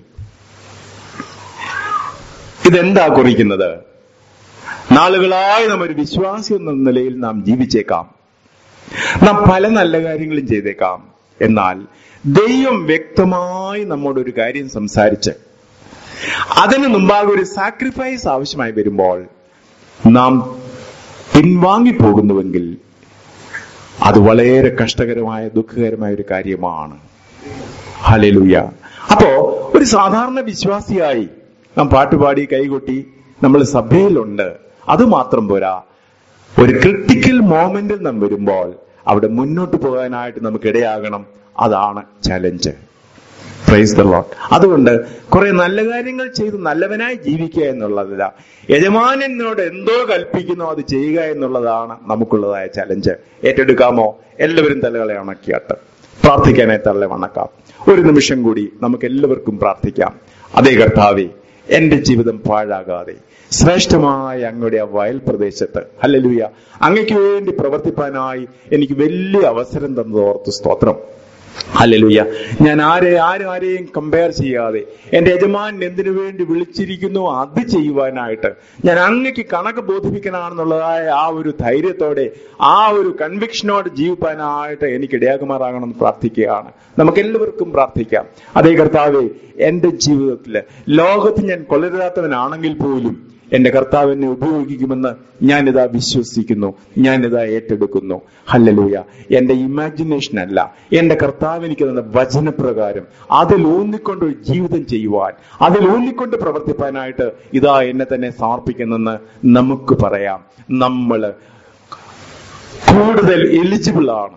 ഇതെന്താ കുറിക്കുന്നത് നാളുകളായി നാം ഒരു വിശ്വാസി എന്ന നിലയിൽ നാം ജീവിച്ചേക്കാം നാം പല നല്ല കാര്യങ്ങളും ചെയ്തേക്കാം എന്നാൽ ദൈവം വ്യക്തമായി നമ്മോട് ഒരു കാര്യം സംസാരിച്ച് അതിന് മുമ്പാകെ ഒരു സാക്രിഫൈസ് ആവശ്യമായി വരുമ്പോൾ നാം പിൻവാങ്ങി പോകുന്നുവെങ്കിൽ അത് വളരെ കഷ്ടകരമായ ദുഃഖകരമായ ഒരു കാര്യമാണ് ഹലലുയ അപ്പോ ഒരു സാധാരണ വിശ്വാസിയായി നാം പാട്ടുപാടി കൈകൊട്ടി നമ്മൾ സഭയിലുണ്ട് അത് മാത്രം പോരാ ഒരു ക്രിട്ടിക്കൽ മോമെന്റിൽ നാം വരുമ്പോൾ അവിടെ മുന്നോട്ട് പോകാനായിട്ട് നമുക്ക് ഇടയാകണം അതാണ് ചലഞ്ച് പ്രൈസ് ദ ലോട്ട് അതുകൊണ്ട് കുറെ നല്ല കാര്യങ്ങൾ ചെയ്ത് നല്ലവനായി ജീവിക്കുക എന്നുള്ളതല്ല യജമാനനോട് എന്തോ കൽപ്പിക്കുന്നോ അത് ചെയ്യുക എന്നുള്ളതാണ് നമുക്കുള്ളതായ ചലഞ്ച് ഏറ്റെടുക്കാമോ എല്ലാവരും തലകളെ അണക്കിയാട്ട് പ്രാർത്ഥിക്കാനായി തലകളെ വണക്കാം ഒരു നിമിഷം കൂടി നമുക്ക് എല്ലാവർക്കും പ്രാർത്ഥിക്കാം അതേ കർത്താവേ എന്റെ ജീവിതം പാഴാകാതെ ശ്രേഷ്ഠമായ അങ്ങയുടെ ആ വയൽ പ്രദേശത്ത് ഹല്ലേലൂയ അങ്ങയ്ക്ക് വേണ്ടി പ്രവർത്തിപ്പാനായി എനിക്ക് വലിയ അവസരം തന്നത് ഓർത്ത് സ്തോത്രം ഹല്ലേലൂയ ഞാൻ ആരെ ആരും ആരെയും കമ്പയർ ചെയ്യാതെ എന്റെ യജമാൻ എന്തിനു വേണ്ടി വിളിച്ചിരിക്കുന്നു അത് ചെയ്യുവാനായിട്ട് ഞാൻ അങ്ങക്ക് കണക്ക് ബോധിപ്പിക്കണമെന്നുള്ളതായ ആ ഒരു ധൈര്യത്തോടെ ആ ഒരു കൺവിക്ഷനോട് ജീവിപ്പാനായിട്ട് എനിക്ക് ഇടയാകുമാറാകണമെന്ന് പ്രാർത്ഥിക്കുകയാണ് നമുക്ക് എല്ലാവർക്കും പ്രാർത്ഥിക്കാം അതേ കർത്താവെ എന്റെ ജീവിതത്തില് ലോകത്ത് ഞാൻ കൊള്ളരുതാത്തവനാണെങ്കിൽ പോലും എന്റെ കർത്താവ് എന്നെ ഉപയോഗിക്കുമെന്ന് ഞാനിതാ വിശ്വസിക്കുന്നു ഞാനിതാ ഏറ്റെടുക്കുന്നു ഹല്ലലൂയ എന്റെ ഇമാജിനേഷൻ അല്ല എന്റെ കർത്താവ് എനിക്ക് തന്ന വചനപ്രകാരം അതിൽ ഊന്നിക്കൊണ്ട് ഒരു ജീവിതം ചെയ്യുവാൻ അതിൽ ഊന്നിക്കൊണ്ട് പ്രവർത്തിപ്പാനായിട്ട് ഇതാ എന്നെ തന്നെ സമർപ്പിക്കുന്നെന്ന് നമുക്ക് പറയാം നമ്മള് കൂടുതൽ എലിജിബിൾ ആണ്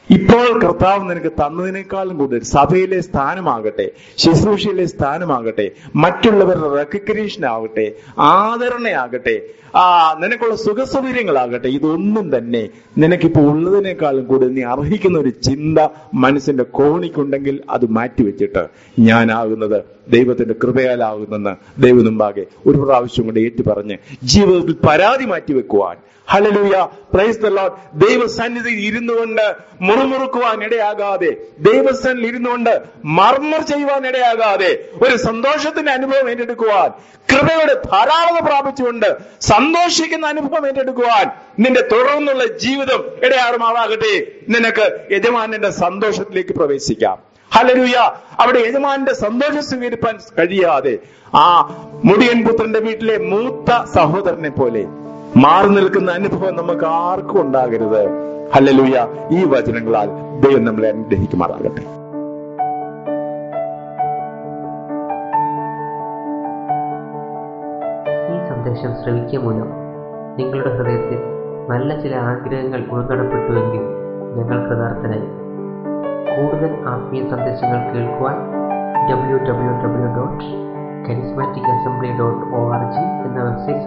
ഇപ്പോൾ കർത്താവ് നിനക്ക് തന്നതിനേക്കാളും കൂടുതൽ സഭയിലെ സ്ഥാനമാകട്ടെ ശുശ്രൂഷയിലെ സ്ഥാനമാകട്ടെ മറ്റുള്ളവരുടെ റെക്കഗ്നീഷൻ ആകട്ടെ ആദരണയാകട്ടെ ആ നിനക്കുള്ള സുഖസൗകര്യങ്ങളാകട്ടെ ഇതൊന്നും തന്നെ നിനക്കിപ്പോ ഉള്ളതിനേക്കാളും കൂടുതൽ നീ അർഹിക്കുന്ന ഒരു ചിന്ത മനസ്സിന്റെ കോണിക്കുണ്ടെങ്കിൽ അത് മാറ്റിവെച്ചിട്ട് ഞാനാകുന്നത് ദൈവത്തിന്റെ കൃപയാലാകുന്നെന്ന് ദൈവം മുമ്പാകെ ഒരു പ്രാവശ്യം കൊണ്ട് ഏറ്റുപറഞ്ഞ് ജീവിതത്തിൽ പരാതി മാറ്റിവെക്കുവാൻ ഹലലൂയ പ്രൈസ് ദ ലോർഡ് ദൈവസന്നിധിയിൽ ഇരുന്നു കൊണ്ട് മുറുമുറുക്കുവാൻ ഇടയാകാതെ ദൈവസന്നിധിയിൽ ഇരുന്നു കൊണ്ട് മർമ്മർ ചെയ്യുവാൻ ഇടയാകാതെ ഒരു സന്തോഷത്തിന്റെ അനുഭവം ഏറ്റെടുക്കുവാൻ കൃപയുടെ ധാരാളത പ്രാപിച്ചുകൊണ്ട് സന്തോഷിക്കുന്ന അനുഭവം ഏറ്റെടുക്കുവാൻ നിന്റെ തുടർന്നുള്ള ജീവിതം ഇടയാറുമാവാകട്ടെ നിനക്ക് യജമാനന്റെ സന്തോഷത്തിലേക്ക് പ്രവേശിക്കാം ഹലരുയ അവിടെ യജമാന്റെ സന്തോഷം സ്വീകരിപ്പാൻ കഴിയാതെ ആ മുടിയൻ പുത്രന്റെ വീട്ടിലെ മൂത്ത സഹോദരനെ പോലെ മാറി നിൽക്കുന്ന അനുഭവം നമുക്ക് ആർക്കും ഉണ്ടാകരുത് ഹല്ലലൂയ ഈ വചനങ്ങളാൽ ദൈവം നമ്മളെ അനുഗ്രഹിക്കുമാറാകട്ടെ ഈ സന്ദേശം ശ്രവിക്കുക മൂലം നിങ്ങളുടെ ഹൃദയത്തിൽ നല്ല ചില ആഗ്രഹങ്ങൾ ഉൾനടപ്പെട്ടുവെങ്കിൽ ഞങ്ങൾ കൃതാർത്ഥനായി കൂടുതൽ ആത്മീയ സന്ദേശങ്ങൾ കേൾക്കുവാൻ W W W dot charismatic assembly dot O R G എന്ന വെബ്സൈറ്റ്